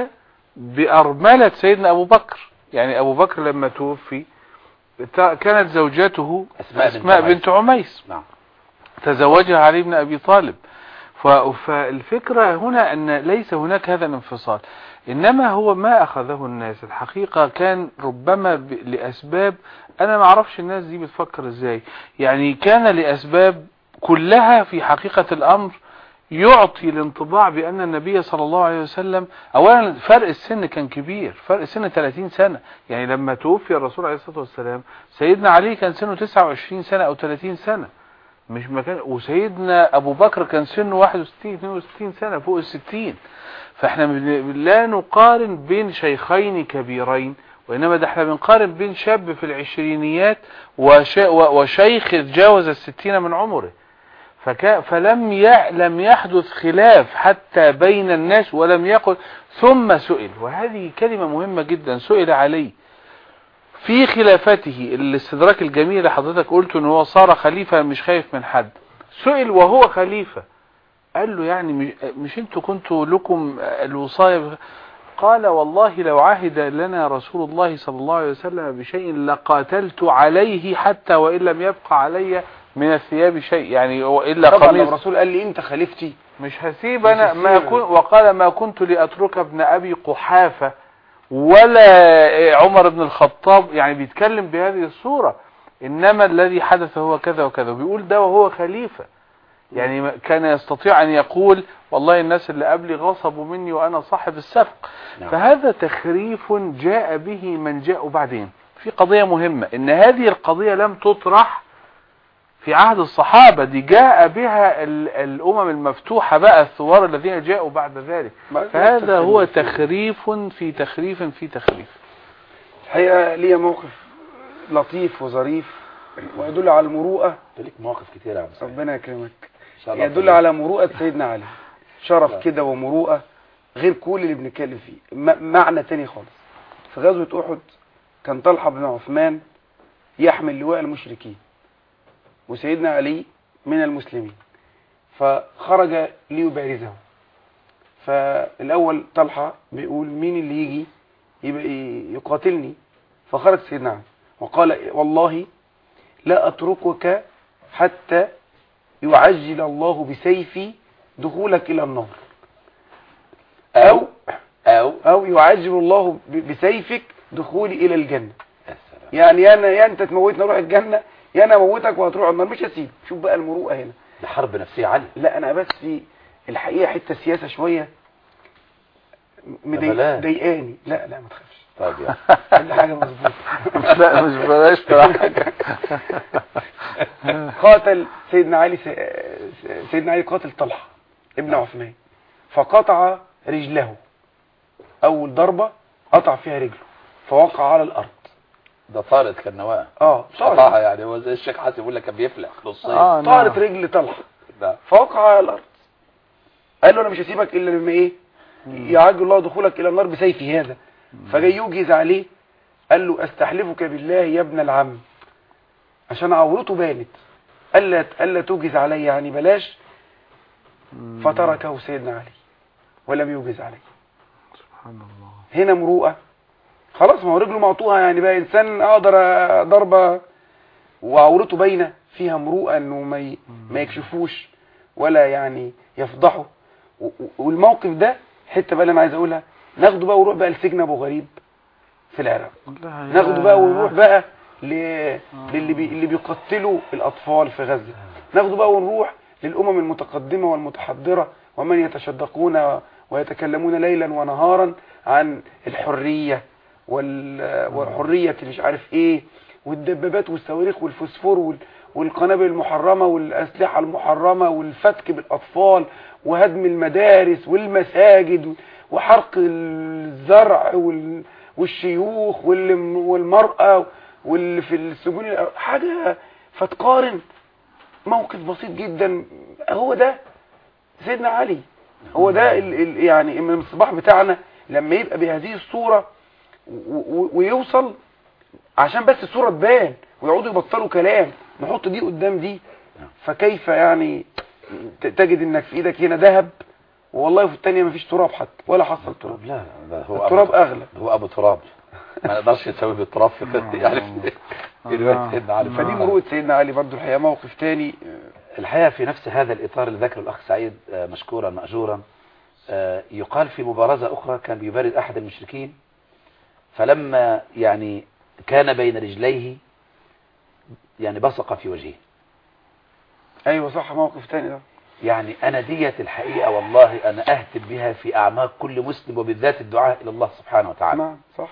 بأرملة سيدنا أبو بكر يعني أبو بكر لما توفي تا- كانت زوجته أسماء بنت أسماء عميس. بنت عميس نعم تزوجها علي بن أبي طالب ف- فالفكرة هنا أن ليس هناك هذا الانفصال إنما هو ما أخذه الناس الحقيقة كان ربما ب- لأسباب أنا ما أعرفش الناس دي بتفكر إزاي يعني كان لأسباب كلها في حقيقة الأمر يعطي الانطباع بأن النبي صلى الله عليه وسلم أولا فرق السن كان كبير فرق السن 30 سنة يعني لما توفي الرسول عليه الصلاة والسلام سيدنا علي كان سنه 29 سنة أو 30 سنة مش مكان وسيدنا ابو بكر كان سنه 61 62 سنه فوق ال 60 فاحنا بن- لا نقارن بين شيخين كبيرين وانما ده احنا بنقارن بين شاب في العشرينيات وش- و- وشيخ تجاوز الستين من عمره فكا فلم ي... لم يحدث خلاف حتى بين الناس ولم يقل ثم سئل وهذه كلمة مهمة جدا سئل عليه في خلافته الاستدراك الجميل اللي حضرتك قلته ان هو صار خليفة مش خايف من حد سئل وهو خليفة قال له يعني مش, مش انتوا كنتوا لكم الوصاية بخ- قال والله لو عهد لنا رسول الله صلى الله عليه وسلم بشيء لقاتلت عليه حتى وإن لم يبقى علي من الثياب شيء يعني وإلا طبعا لو قميص الرسول قال لي انت خليفتي مش هسيب انا مش ما هسيب. كنت وقال ما كنت لاترك ابن ابي قحافه ولا عمر بن الخطاب يعني بيتكلم بهذه الصوره انما الذي حدث هو كذا وكذا بيقول ده وهو خليفه يعني ما- كان يستطيع ان يقول والله الناس اللي قبلي غصبوا مني وانا صاحب السبق نعم. فهذا تخريف جاء به من جاء بعدين في قضيه مهمه ان هذه القضيه لم تطرح في عهد الصحابة دي جاء بها ال- الأمم المفتوحة بقى الثوار الذين جاءوا بعد ذلك فهذا هو تخريف في تخريف في تخريف الحقيقه ليا موقف لطيف وظريف ويدل على المروءه أنت ليك مواقف كتير يا عم سعيد. ربنا يكرمك إن شاء الله يدل خير. على مروءه سيدنا علي شرف كده ومروءه غير كل اللي بنتكلم فيه م- معنى تاني خالص في غزوة أحد كان طلحة بن عثمان يحمل لواء المشركين وسيدنا علي من المسلمين فخرج ليبارزه فالأول طلحة بيقول مين اللي يجي يبقى ي- يقاتلني فخرج سيدنا علي وقال والله لا أتركك حتى يعجل الله بسيفي دخولك إلى النار أو أو أو يعجل الله ب- بسيفك دخولي إلى الجنة يا سلام. يعني يا أنا يا أنت تموتني أروح الجنة يا أنا أموتك وهتروح النار مش هسيب شوف بقى المروءة هنا دي حرب نفسية عالية لا أنا بس في الحقيقة حتة سياسة شوية مضايق- بلاش. مضايقاني لا لا ما تخافش طيب يا كل حاجة مظبوطة لا مش بلاش تضحك قاتل سيدنا علي س- سيدنا علي قاتل طلحة ابن عثمان فقطع رجله أول ضربة قطع فيها رجله فوقع على الأرض ده طارت كالنواة اه قطعها طارت يعني هو زي الشيخ حاسب يقول لك كان بيفلح نصين آه، نعم. طارت رجل طلحة ده. فوقع على الأرض قال له أنا مش هسيبك إلا لما إيه يعجل الله دخولك إلى النار بسيفي هذا فجاي يوجز عليه قال له أستحلفك بالله يا ابن العم عشان عورته بانت ألا ألا توجز علي يعني بلاش فتركه سيدنا علي ولم يوجز عليه سبحان الله هنا مروءة خلاص ما هو رجله مقطوعة يعني بقى إنسان أقدر ضربة وعورته باينة فيها مروءة إنه ما ي- ما يكشفوش ولا يعني يفضحوا و- و- والموقف ده حتة بقى اللي أنا عايز أقولها ناخده بقى ونروح بقى لسجن أبو غريب في العراق ناخده بقى ونروح بقى ل... للي بي... اللي بيقتلوا الأطفال في غزة ناخده بقى ونروح للأمم المتقدمة والمتحضرة ومن يتشدقون ويتكلمون ليلا ونهارا عن الحرية وال... وحرية مش عارف ايه والدبابات والصواريخ والفوسفور وال... والقنابل المحرمة والأسلحة المحرمة والفتك بالأطفال وهدم المدارس والمساجد وحرق الزرع وال... والشيوخ واللي... والمرأة واللي في السجون حاجة فتقارن موقف بسيط جدا هو ده سيدنا علي هو ده ال ال يعني من الصباح بتاعنا لما يبقى بهذه الصورة و- و- ويوصل عشان بس الصورة تبان ويقعدوا يبطلوا كلام نحط دي قدام دي فكيف يعني ت- تجد انك في ايدك هنا ذهب والله في الثانيه مفيش تراب حتى ولا حصل تراب لا لا ده هو التراب أبو- اغلى هو ابو تراب ما نقدرش نسوي بالتراب في قصة يعني في رواية سيدنا علي فدي فدي مروءه سيدنا علي برضو الحقيقه موقف تاني الحقيقة في نفس هذا الإطار اللي ذكره الأخ سعيد آه، مشكورا مأجورا آه، يقال في مبارزة أخرى كان بيبارز أحد المشركين فلما يعني كان بين رجليه يعني بصق في وجهه ايوه صح موقف تاني ده يعني أنا ديت الحقيقة والله أنا أهتم بها في أعماق كل مسلم وبالذات الدعاء إلى الله سبحانه وتعالى نعم صح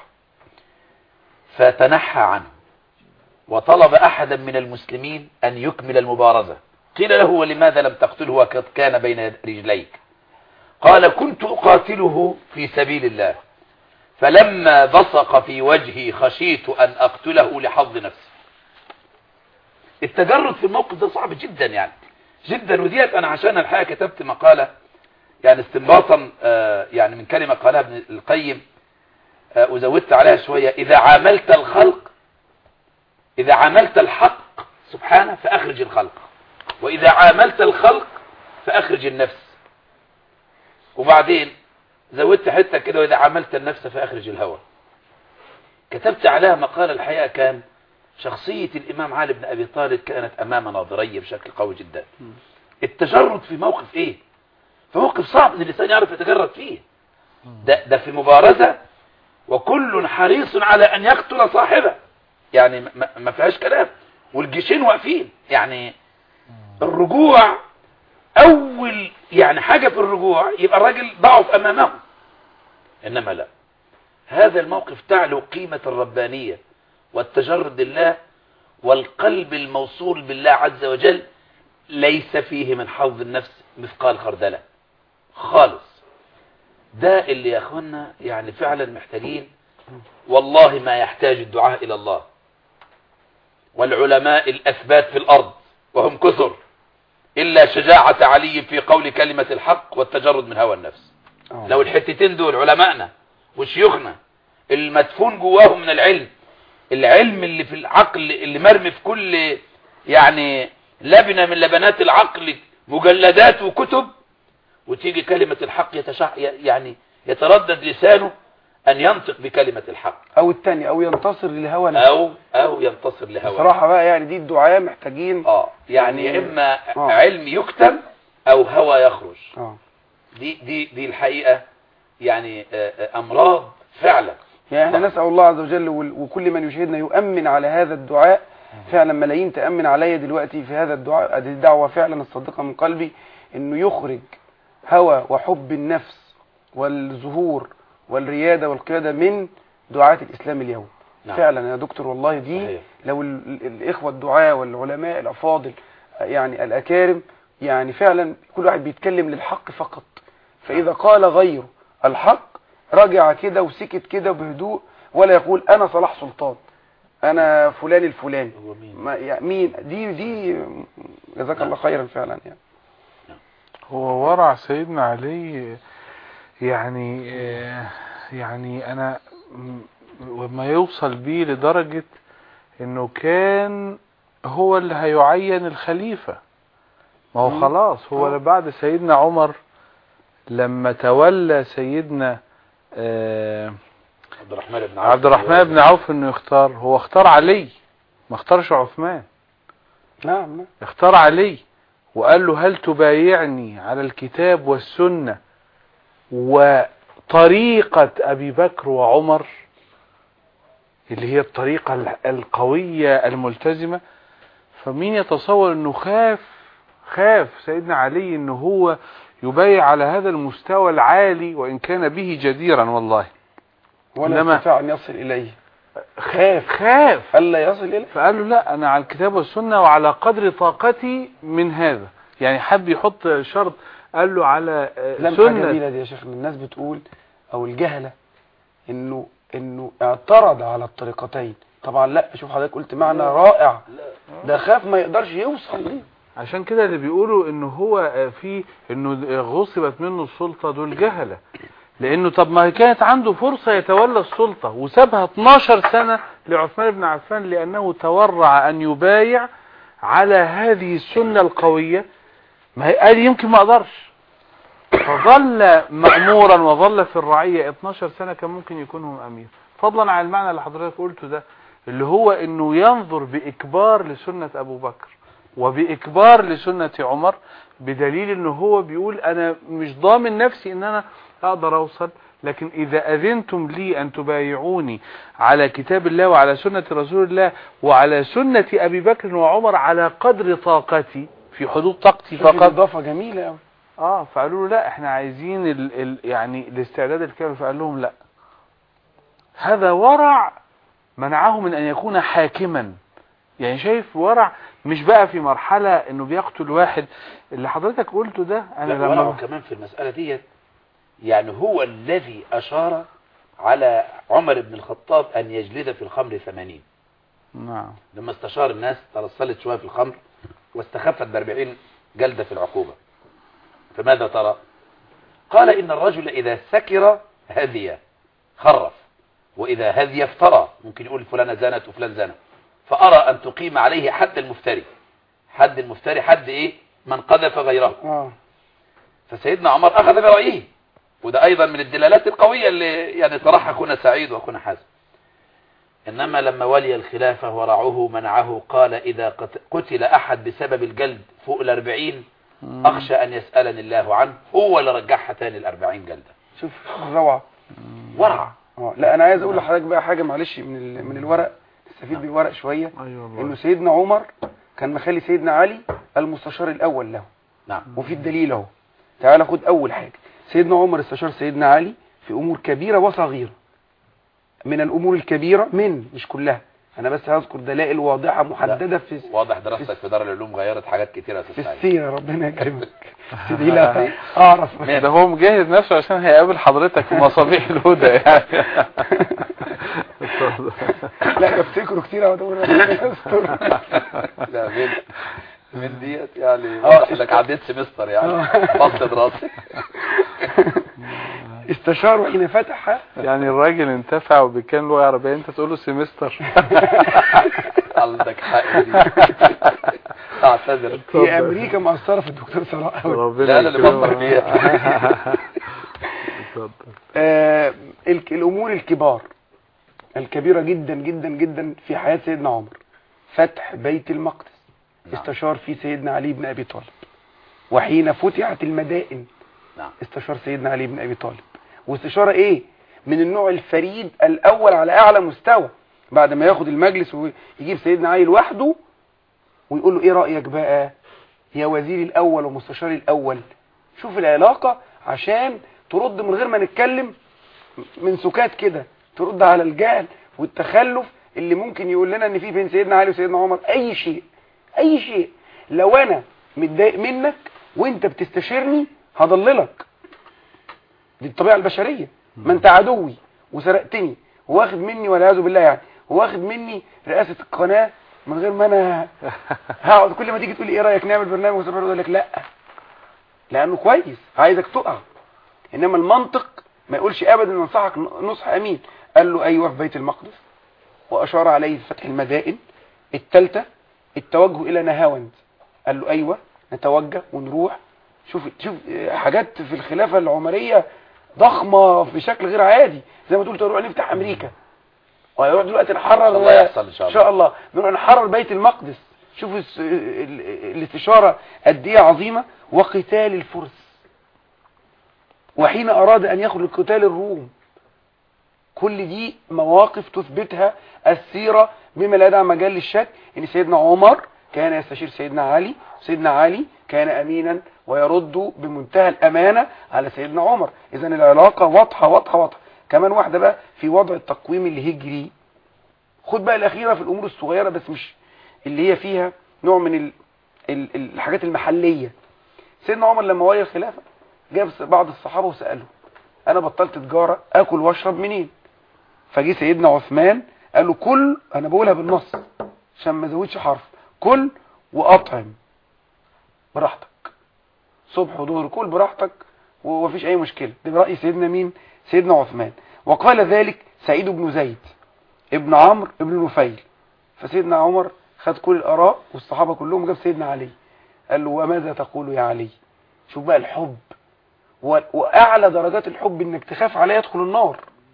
فتنحى عنه وطلب أحدا من المسلمين أن يكمل المبارزة قيل له ولماذا لم تقتله وقد كان بين رجليك قال كنت أقاتله في سبيل الله فلما بصق في وجهي خشيت أن أقتله لحظ نفسي التجرد في الموقف ده صعب جدا يعني جدا وديت أنا عشان الحقيقة كتبت مقالة يعني استنباطا آه، يعني من كلمة قالها ابن القيم آه، وزودت عليها شوية إذا عاملت الخلق إذا عاملت الحق سبحانه فأخرج الخلق وإذا عاملت الخلق فأخرج النفس وبعدين زودت حتة كده وإذا عاملت النفس فأخرج الهوى كتبت عليها مقال الحقيقة كان شخصية الإمام علي بن أبي طالب كانت أمام ناظرية بشكل قوي جدا التجرد في موقف إيه في موقف صعب ان الإنسان يعرف يتجرد فيه ده, ده في مبارزة وكل حريص على أن يقتل صاحبه يعني ما- ما ما فيهاش كلام والجيشين واقفين يعني الرجوع أول يعني حاجة في الرجوع يبقى الراجل ضعف أمامه إنما لا هذا الموقف تعلو قيمة الربانية والتجرد لله والقلب الموصول بالله عز وجل ليس فيه من حظ النفس مثقال خردلة خالص ده اللي يا اخوانا يعني فعلا محتاجين والله ما يحتاج الدعاء الى الله والعلماء الاثبات في الارض وهم كثر الا شجاعة علي في قول كلمة الحق والتجرد من هوى النفس آه. لو الحتتين دول علمائنا وشيوخنا المدفون جواهم من العلم العلم اللي في العقل اللي مرمي في كل يعني لبنة من لبنات العقل مجلدات وكتب وتيجي كلمة الحق يتشع يعني يتردد لسانه أن ينطق بكلمة الحق او التاني او ينتصر للهوى نفسه أو أو ينتصر لهواه بصراحة بقى يعني دي الدعاء محتاجين اه يعني يا اما آه. علم يكتم او هوى يخرج اه دي دي دي الحقيقه يعني آه، آه، امراض فعلا يعني احنا نسأل الله عز وجل وال- وكل من يشهدنا يؤمن على هذا الدعاء فعلا ملايين تأمن عليا دلوقتي في هذا الدعاء هذه الدعوة فعلا الصادقة من قلبي انه يخرج هوى وحب النفس والظهور والريادة والقيادة من دعاة الإسلام اليوم نعم. فعلا يا دكتور والله دي صحيح. لو ال- ال- الإخوة الدعاة والعلماء الأفاضل يعني الأكارم يعني فعلا كل واحد بيتكلم للحق فقط فإذا قال غيره الحق رجع كده وسكت كده بهدوء ولا يقول أنا صلاح سلطان أنا فلان الفلاني هو مين ما يعني مين دي دي جزاك الله خيرا فعلا يعني هو ورع سيدنا علي يعني آه، يعني انا م- وما يوصل بيه لدرجة انه كان هو اللي هيعين الخليفة ما هو مم. خلاص هو آه. بعد سيدنا عمر لما تولى سيدنا آه، عبد الرحمن بن عوف عبد الرحمن بن عوف انه يختار هو اختار علي ما اختارش عثمان نعم نعم. اختار علي وقال له هل تبايعني على الكتاب والسنة وطريقة أبي بكر وعمر اللي هي الطريقة ال- القوية الملتزمة فمين يتصور انه خاف خاف سيدنا علي انه هو يبايع على هذا المستوى العالي وان كان به جديرا والله ولا إنما- يستطيع أن يصل إليه خاف خاف ألا يصل إليه فقال له لا انا على الكتاب والسنة وعلى قدر طاقتي من هذا يعني حب يحط شرط قال له على آه، لمحة سنة جميلة دي يا شيخ الناس بتقول او الجهلة انه انه اعترض على الطريقتين طبعا لا شوف حضرتك قلت معنى رائع ده خاف ما يقدرش يوصل ليه عشان كده اللي بيقولوا انه هو آه، في انه آه، غصبت منه السلطة دول جهلة لانه طب ما كانت عنده فرصة يتولى السلطة وسابها 12 سنة لعثمان بن عفان لانه تورع ان يبايع على هذه السنة القوية ما هي- قال يمكن ما اقدرش فظل مأمورا وظل في الرعية 12 سنة كان ممكن يكون هو امير فضلا عن المعنى اللي حضرتك قلته ده اللي هو انه ينظر باكبار لسنة ابو بكر وبإكبار لسنة عمر بدليل انه هو بيقول انا مش ضامن نفسي ان انا اقدر اوصل لكن اذا اذنتم لي ان تبايعوني على كتاب الله وعلى سنة رسول الله وعلى سنة ابي بكر وعمر على قدر طاقتي في حدود طاقتي شوف فقط اضافة جميلة قوي اه فقالوا له لا احنا عايزين ال ال يعني الاستعداد الكامل فقال لهم لا هذا ورع منعه من ان يكون حاكما يعني شايف ورع مش بقى في مرحلة انه بيقتل واحد اللي حضرتك قلته ده انا لا ولو لما كمان في المسألة ديت يعني هو الذي أشار على عمر بن الخطاب أن يجلد في الخمر ثمانين نعم لما استشار الناس ترسلت شوية في الخمر واستخفت باربعين جلدة في العقوبة فماذا ترى قال إن الرجل إذا سكر هدي خرف وإذا هدي افترى ممكن يقول فلانة زانت وفلان زانت فأرى أن تقيم عليه حد المفتري حد المفتري حد إيه من قذف غيره اه فسيدنا عمر أخذ برأيه وده أيضا من الدلالات القوية اللي يعني طرحها أخونا سعيد وأخونا حازم إنما لما ولي الخلافة ورعوه منعه قال إذا قت- قتل أحد بسبب الجلد فوق الأربعين أخشى أن يسألني الله عنه هو اللي رجعها تاني الأربعين جلدة شوف الروعة ورع اه لا انا عايز اقول لحضرتك بقى حاجة معلش من ال- من الورق نستفيد بالورق شوية ايوه انه والله سيدنا عمر كان مخلي سيدنا علي المستشار الاول له نعم وفي الدليل اهو تعال خد اول حاجة سيدنا عمر استشار سيدنا علي في امور كبيرة وصغيرة من الامور الكبيرة من مش كلها انا بس هذكر دلائل واضحة محددة في واضح دراستك في دار العلوم غيرت حاجات كتيرة يا في أستاذ سعيد السيرة ربنا يكرمك تدعي لها اعرف ده هو مجهز نفسه عشان هيقابل حضرتك في مصابيح الهدى يعني لا بفتكره كتير اهو ده ربنا يستر لا من من ديت يعني اه. واضح انك عديت سمستر يعني اه. فصل دراسي استشاروا حين فتح يعني الراجل انتفع وبكان له عربية انت تقول له سيمستر عندك حق دي اعتذر في امريكا مأثرة في الدكتور ثراء أوي. ربنا لا، لا، اللي يكرمه. بفكر فيها. اتفضل. آه الك- الامور الكبار الكبيرة جدا جدا جدا في حياة سيدنا عمر فتح بيت المقدس نعم. استشار فيه سيدنا علي بن ابي طالب وحين فتحت المدائن نعم استشار سيدنا علي بن ابي طالب واستشارة ايه من النوع الفريد الاول على اعلى مستوى بعد ما ياخد المجلس ويجيب سيدنا علي لوحده ويقول له ايه رأيك بقى يا وزيري الاول ومستشاري الاول شوف العلاقة عشان ترد من غير ما نتكلم من سكات كده ترد على الجهل والتخلف اللي ممكن يقول لنا ان في بين سيدنا علي وسيدنا عمر اي شيء اي شيء لو انا متضايق منك وانت بتستشيرني هضللك دي الطبيعة البشرية ما انت عدوي وسرقتني واخد مني والعياذ بالله يعني واخد مني رئاسة القناة من غير ما انا هقعد كل ما تيجي تقول لي ايه رايك نعمل برنامج وسبب اقول لك لا لانه كويس عايزك تقع انما المنطق ما يقولش ابدا ننصحك نصح امين قال له ايوه في بيت المقدس واشار عليه فتح المدائن الثالثه التوجه الى نهاوند قال له ايوه نتوجه ونروح شوف شوف حاجات في الخلافه العمريه ضخمه بشكل غير عادي زي ما تقول تروح نفتح امريكا وهيروح دلوقتي نحرر الله يحصل إن شاء ان شاء الله نروح نحرر بيت المقدس شوفوا الس- ال- الاستشاره قد ايه عظيمه وقتال الفرس وحين أراد أن يخرج قتال الروم كل دي مواقف تثبتها السيرة بما لا يدع مجال للشك ان سيدنا عمر كان يستشير سيدنا علي سيدنا علي كان أمينا ويرد بمنتهى الأمانة على سيدنا عمر إذا العلاقة واضحة واضحة واضحة كمان واحدة بقى في وضع التقويم الهجري خد بقى الأخيرة في الأمور الصغيرة بس مش اللي هي فيها نوع من ال... ال... الحاجات المحلية سيدنا عمر لما ولي الخلافة جاب بعض الصحابة وسأله أنا بطلت تجارة أكل وأشرب منين فجي سيدنا عثمان قال له كل أنا بقولها بالنص عشان ما زودش حرف كل وأطعم براحتك صبح وظهر كل براحتك ومفيش أي مشكلة ده برأي سيدنا مين سيدنا عثمان وقال ذلك سعيد بن زيد ابن عمرو ابن نفيل فسيدنا عمر خد كل الآراء والصحابة كلهم جاب سيدنا علي قال له وماذا تقول يا علي شوف بقى الحب و- واعلى درجات الحب انك تخاف عليا يدخل النار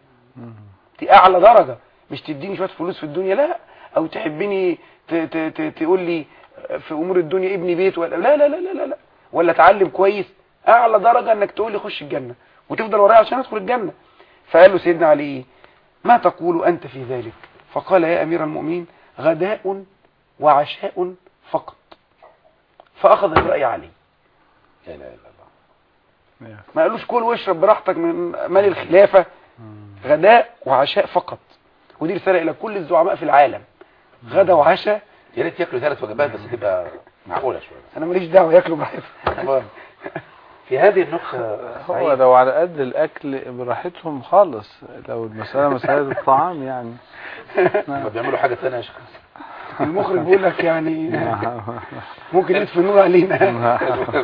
دي اعلى درجة مش تديني شوية فلوس في الدنيا لا او تحبني ت- ت- ت- تقول لي في امور الدنيا ابني بيت ولا لا لا لا لا لا, لا. ولا اتعلم كويس اعلى درجة انك تقول لي خش الجنة وتفضل ورايا عشان ادخل الجنة فقال له سيدنا علي إيه؟ ما تقول انت في ذلك فقال يا امير المؤمنين غداء وعشاء فقط فاخذ برأي علي لا اله الا الله ما قالوش كل واشرب براحتك من مال الخلافة غداء وعشاء فقط ودي رسالة إلى كل الزعماء في العالم غدا وعشاء يا ريت ياكلوا ثلاث وجبات بس تبقى معقوله شويه أنا ماليش دعوة ياكلوا براحتهم في هذه النقطه هو سعيد لو على قد الأكل براحتهم خالص لو المسألة مسألة الطعام يعني ما بيعملوا حاجه ثانيه يا شيخ المخرج بيقول لك يعني ممكن يطفي النور علينا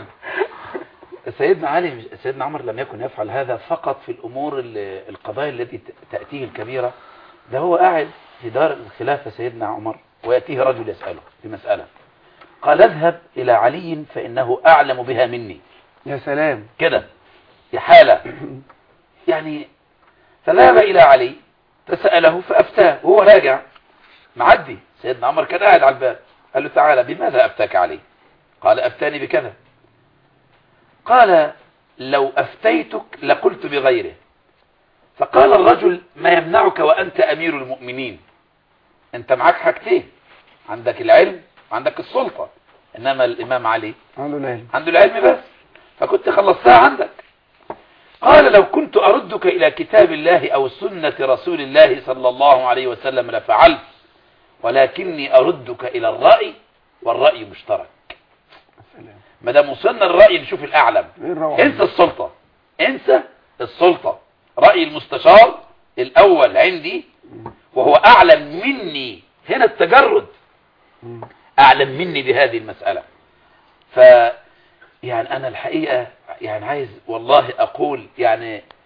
سيدنا علي سيدنا عمر لم يكن يفعل هذا فقط في الامور ال- القضايا التي ت- تاتيه الكبيره ده هو قاعد في دار الخلافه سيدنا عمر وياتيه رجل يساله في مساله قال اذهب الى علي فانه اعلم بها مني يا سلام كده يا حاله يعني فذهب الى علي فساله فافتاه وهو راجع معدي سيدنا عمر كان قاعد على الباب قال له تعالى بماذا افتاك علي قال افتاني بكذا قال لو أفتيتك لقلت بغيره فقال الرجل ما يمنعك وأنت أمير المؤمنين أنت معك حاجتين عندك العلم وعندك السلطة إنما الإمام علي عنده العلم عنده العلم بس فكنت خلصتها عندك قال لو كنت أردك إلى كتاب الله أو سنة رسول الله صلى الله عليه وسلم لفعلت ولكني أردك إلى الرأي والرأي مشترك سلام ما دام وصلنا للرأي نشوف الأعلم ايه الروعة انسى السلطة انسى السلطة رأي المستشار الأول عندي وهو أعلم مني هنا التجرد مم. أعلم مني بهذه المسألة ف يعني أنا الحقيقة يعني عايز والله أقول يعني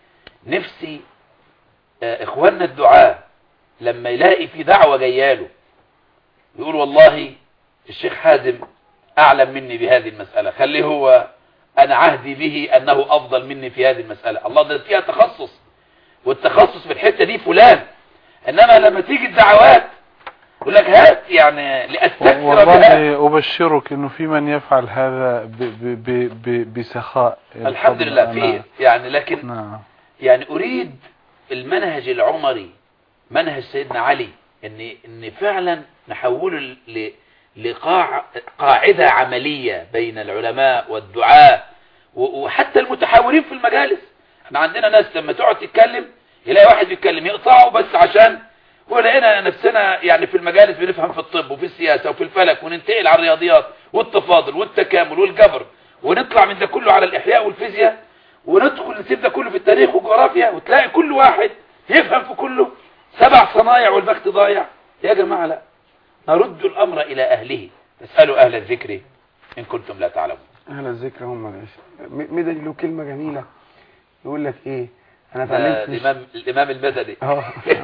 نفسي آه، اخواننا الدعاة لما يلاقي في دعوة جاياله يقول والله الشيخ حازم اعلم مني بهذه المسألة خليه هو انا عهدي به انه افضل مني في هذه المسألة الله ده فيها تخصص والتخصص في الحتة دي فلان انما لما تيجي الدعوات يقول لك هات يعني لاستكثر بها والله أبشرك أنه في من يفعل هذا ب ب ب ب بسخاء الحمد لله في يعني لكن نعم يعني اريد المنهج العمري منهج سيدنا علي ان ان فعلا نحوله ل لقاع قاعدة عملية بين العلماء والدعاء و- وحتى المتحاورين في المجالس احنا عندنا ناس لما تقعد تتكلم يلاقي واحد بيتكلم يقطعه بس عشان ولقينا نفسنا يعني في المجالس بنفهم في الطب وفي السياسة وفي الفلك وننتقل على الرياضيات والتفاضل والتكامل والجبر ونطلع من ده كله على الإحياء والفيزياء وندخل نسيب ده كله في التاريخ والجغرافيا وتلاقي كل واحد يفهم في كله سبع صنايع والبخت ضايع يا جماعة لا نرد الأمر إلى أهله اسألوا أهل الذكر إن كنتم لا تعلمون اهل الذكر هم ماشي مدني له كلمة جميلة يقول لك ايه انا ده اتعلمت الإمام, الإمام المدني اه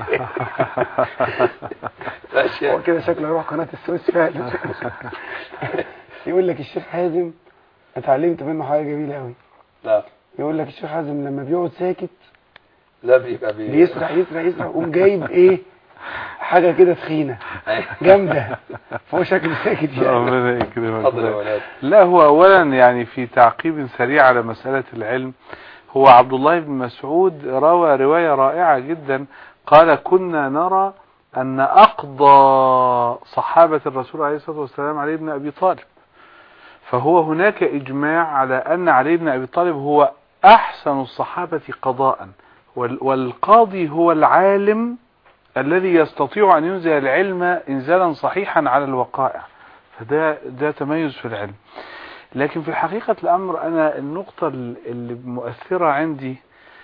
ماشي. هو كده شكله يروح قناة السويس فعلا يقول لك الشيخ حازم اتعلمت منه حاجة جميلة قوي لا يقول لك الشيخ حازم لما بيقعد ساكت لا بيبقى بي- بيسرح يسرح يسرح قوم جايب ايه حاجة كده تخينة جامدة فهو شكله ساكت يعني ربنا يكرمك اتفضل يا ولاد لا هو اولا يعني في تعقيب سريع على مسألة العلم هو عبد الله بن مسعود روى رواية رائعة جدا قال كنا نرى ان اقضى صحابة الرسول عليه الصلاة والسلام علي بن ابي طالب فهو هناك اجماع على ان علي بن ابي طالب هو احسن الصحابة قضاء وال- والقاضي هو العالم الذي يستطيع ان ينزل العلم انزالا صحيحا على الوقائع فده ده تميز في العلم لكن في حقيقة الأمر أنا النقطة ال- اللي مؤثرة عندي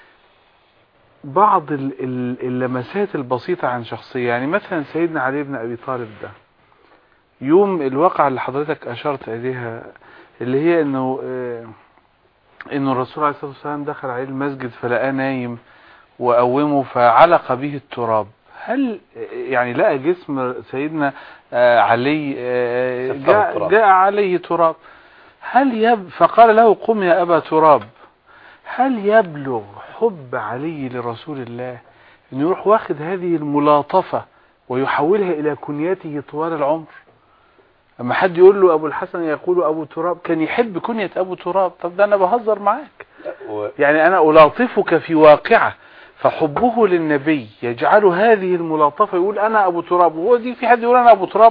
بعض ال- ال- اللمسات البسيطة عن شخصية يعني مثلا سيدنا علي بن أبي طالب ده يوم الواقعة اللي حضرتك أشرت إليها اللي هي إنه آه، إنه الرسول عليه الصلاة والسلام دخل عليه المسجد فلقاه نايم وقومه فعلق به التراب هل يعني لقى جسم سيدنا آه، علي آه، سفه جاء, التراب. جاء عليه تراب هل يب فقال له قم يا أبا تراب هل يبلغ حب علي لرسول الله أن يروح واخد هذه الملاطفة ويحولها إلى كنيته طوال العمر أما حد يقول له أبو الحسن يقول أبو تراب كان يحب كنية أبو تراب طب ده أنا بهزر معاك و- يعني أنا ألاطفك في واقعة فحبه للنبي يجعل هذه الملاطفة يقول أنا أبو تراب وهو دي في حد يقول أنا أبو تراب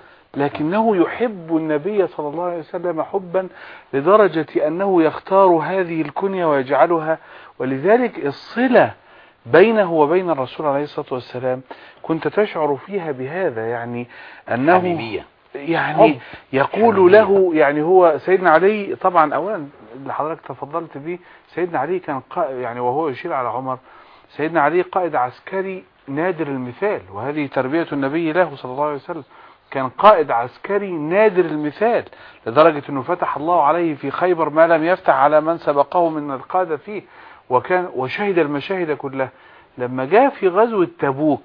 لكنه يحب النبي صلى الله عليه وسلم حبا لدرجة أنه يختار هذه الكنية ويجعلها ولذلك الصلة بينه وبين الرسول عليه الصلاة والسلام كنت تشعر فيها بهذا يعني أنه حبيبية يعني حب. يقول حبيبية. له يعني هو سيدنا علي طبعا اولا اللي حضرتك تفضلت به سيدنا علي كان قا يعني وهو يشير على عمر سيدنا علي قائد عسكري نادر المثال وهذه تربية النبي له صلى الله عليه وسلم كان قائد عسكري نادر المثال لدرجة انه فتح الله عليه في خيبر ما لم يفتح على من سبقه من القادة فيه وكان وشهد المشاهد كلها لما جاء في غزوة تبوك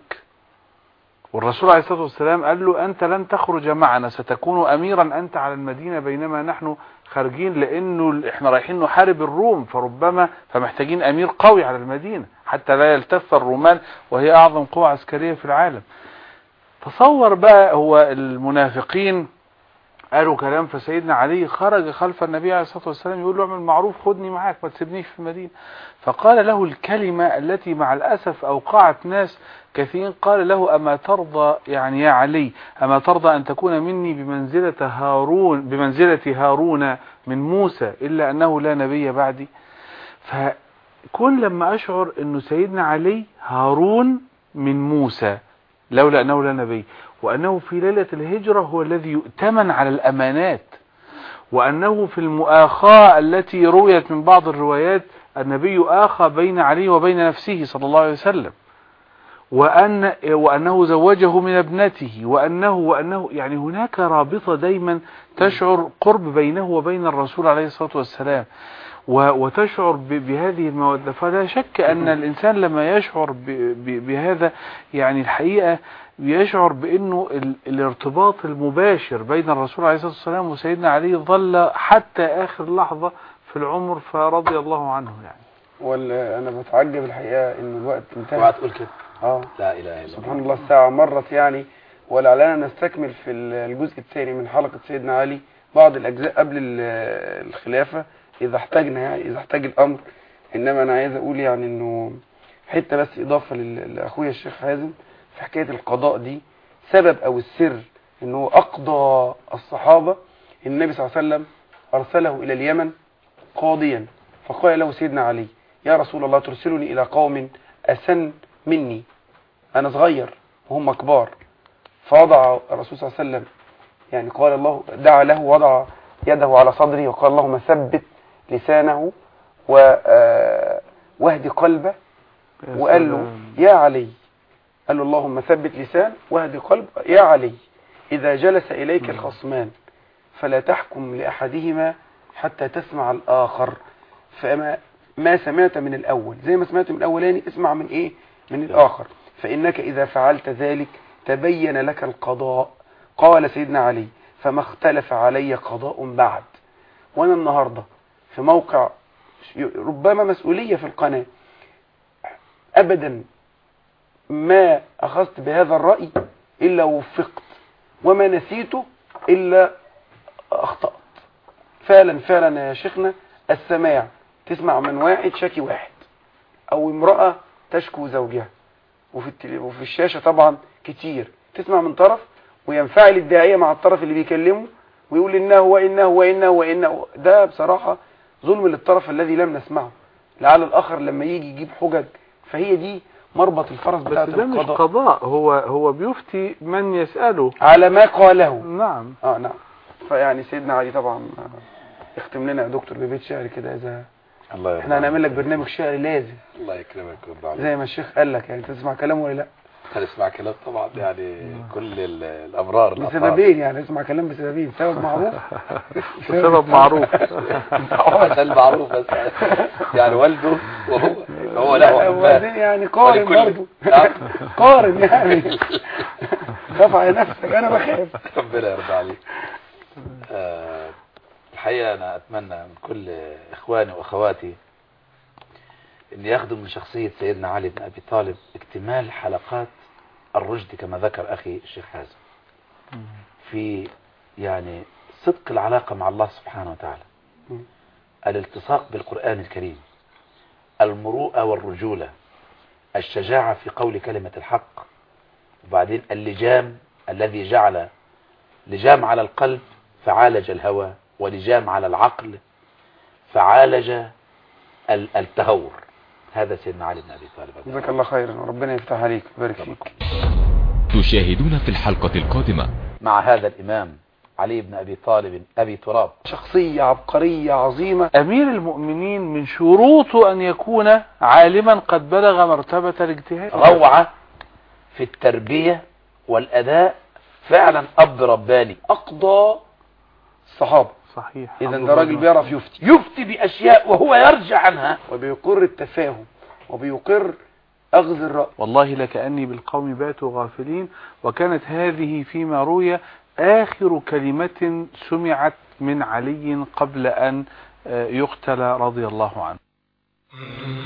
والرسول عليه الصلاة والسلام قال له أنت لن تخرج معنا ستكون أميرا أنت على المدينة بينما نحن خارجين لأنه إحنا رايحين نحارب الروم فربما فمحتاجين أمير قوي على المدينة حتى لا يلتف الرومان وهي أعظم قوة عسكرية في العالم تصور بقى هو المنافقين قالوا كلام فسيدنا علي خرج خلف النبي عليه الصلاة والسلام يقول له اعمل معروف خدني معاك ما تسيبنيش في المدينة فقال له الكلمة التي مع الأسف أوقعت ناس كثيرين قال له أما ترضى يعني يا علي أما ترضى أن تكون مني بمنزلة هارون بمنزلة هارون من موسى إلا أنه لا نبي بعدي فكل لما أشعر أنه سيدنا علي هارون من موسى لولا أنه لا نبي وأنه في ليلة الهجرة هو الذي يؤتمن على الأمانات وأنه في المؤاخاة التي رويت من بعض الروايات النبي آخى بين علي وبين نفسه صلى الله عليه وسلم وأن وأنه زوجه من ابنته وأنه وأنه يعني هناك رابطة دايما تشعر قرب بينه وبين الرسول عليه الصلاة والسلام و- وتشعر ب- بهذه المودة فلا شك أن الإنسان لما يشعر ب- ب- بهذا يعني الحقيقة يشعر بأنه ال- الارتباط المباشر بين الرسول عليه الصلاة والسلام وسيدنا علي ظل حتى آخر لحظة في العمر فرضي الله عنه يعني ولا انا بتعجب الحقيقه ان الوقت اوعى انتهى تقول كده اه لا اله الا الله سبحان الله الساعه مرت يعني ولعلنا نستكمل في الجزء الثاني من حلقه سيدنا علي بعض الاجزاء قبل ال- الخلافه اذا احتاجنا يعني اذا احتاج الامر انما انا عايز اقول يعني انه حته بس اضافه لل- لاخويا الشيخ حازم في حكايه القضاء دي سبب او السر انه اقضى الصحابه النبي صلى الله عليه وسلم ارسله الى اليمن قاضيا فقال له سيدنا علي يا رسول الله ترسلني الى قوم اسن مني انا صغير وهم كبار فوضع الرسول صلى الله عليه وسلم يعني قال الله دعا له وضع يده على صدره وقال اللهم ثبت لسانه و آه، واهدي قلبه يا وقال له سلام. يا علي قال له اللهم ثبت لسان واهدي قلب يا علي إذا جلس إليك الخصمان فلا تحكم لأحدهما حتى تسمع الآخر فما ما سمعت من الأول زي ما سمعت من الأولاني اسمع من إيه من الآخر فإنك إذا فعلت ذلك تبين لك القضاء قال سيدنا علي فما اختلف علي قضاء بعد وأنا النهاردة في موقع ربما مسؤولية في القناة أبدا ما أخذت بهذا الرأي إلا وفقت وما نسيته إلا أخطأت فعلا فعلا يا شيخنا السماع تسمع من واحد شكي واحد أو امرأة تشكو زوجها وفي, التل... وفي الشاشة طبعا كتير تسمع من طرف وينفعل الداعية مع الطرف اللي بيكلمه ويقول إنه وإنه وإنه وإنه ده بصراحة ظلم للطرف الذي لم نسمعه لعل الآخر لما يجي يجيب حجج فهي دي مربط الفرس بتاعت بس ده مش القضاء قضاء هو هو بيفتي من يسأله على ما قاله نعم اه نعم فيعني سيدنا علي طبعا آه، اختم لنا يا دكتور ببيت شعر كده اذا الله احنا هنعمل لك برنامج شعري لازم الله يكرمك ويرضى عليك زي ما الشيخ قال لك يعني تسمع كلامه ولا لا هنسمع كلام طبعا يعني كل ال- الامرار الأطهار. بسببين يعني تسمع كلام بسببين سبب معروف بسبب معروف عشان معروف بس يعني والده وهو هو لا له وبعدين أحفاد. يعني قارن ولكل- برضه نعم. قارن يعني خاف على نفسك انا بخاف ربنا يرضى عليك آه، الحقيقة أنا أتمنى من كل إخواني وأخواتي أن ياخدوا من شخصية سيدنا علي بن أبي طالب اكتمال حلقات الرشد كما ذكر أخي الشيخ حازم في يعني صدق العلاقة مع الله سبحانه وتعالى م. الالتصاق بالقرآن الكريم المروءة والرجولة الشجاعة في قول كلمة الحق وبعدين اللجام الذي جعل لجام على القلب فعالج الهوى ولجام على العقل فعالج ال- التهور هذا سيدنا علي بن أبي طالب جزاك الله خيرا وربنا يفتح عليك ويبارك فيك تشاهدون في الحلقة القادمة مع هذا الإمام علي بن أبي طالب أبي تراب شخصية عبقرية عظيمة أمير المؤمنين من شروطه أن يكون عالما قد بلغ مرتبة الاجتهاد روعة في التربية والأداء فعلا أب رباني أقضى الصحابة صحيح إذا عبد ده راجل الله. بيعرف يفتي يفتي بأشياء وهو يرجع عنها وبيقر التفاهم وبيقر أخذ الرأي والله لكأني بالقوم باتوا غافلين وكانت هذه فيما روي آخر كلمة سمعت من علي قبل أن آه، يقتل رضي الله عنه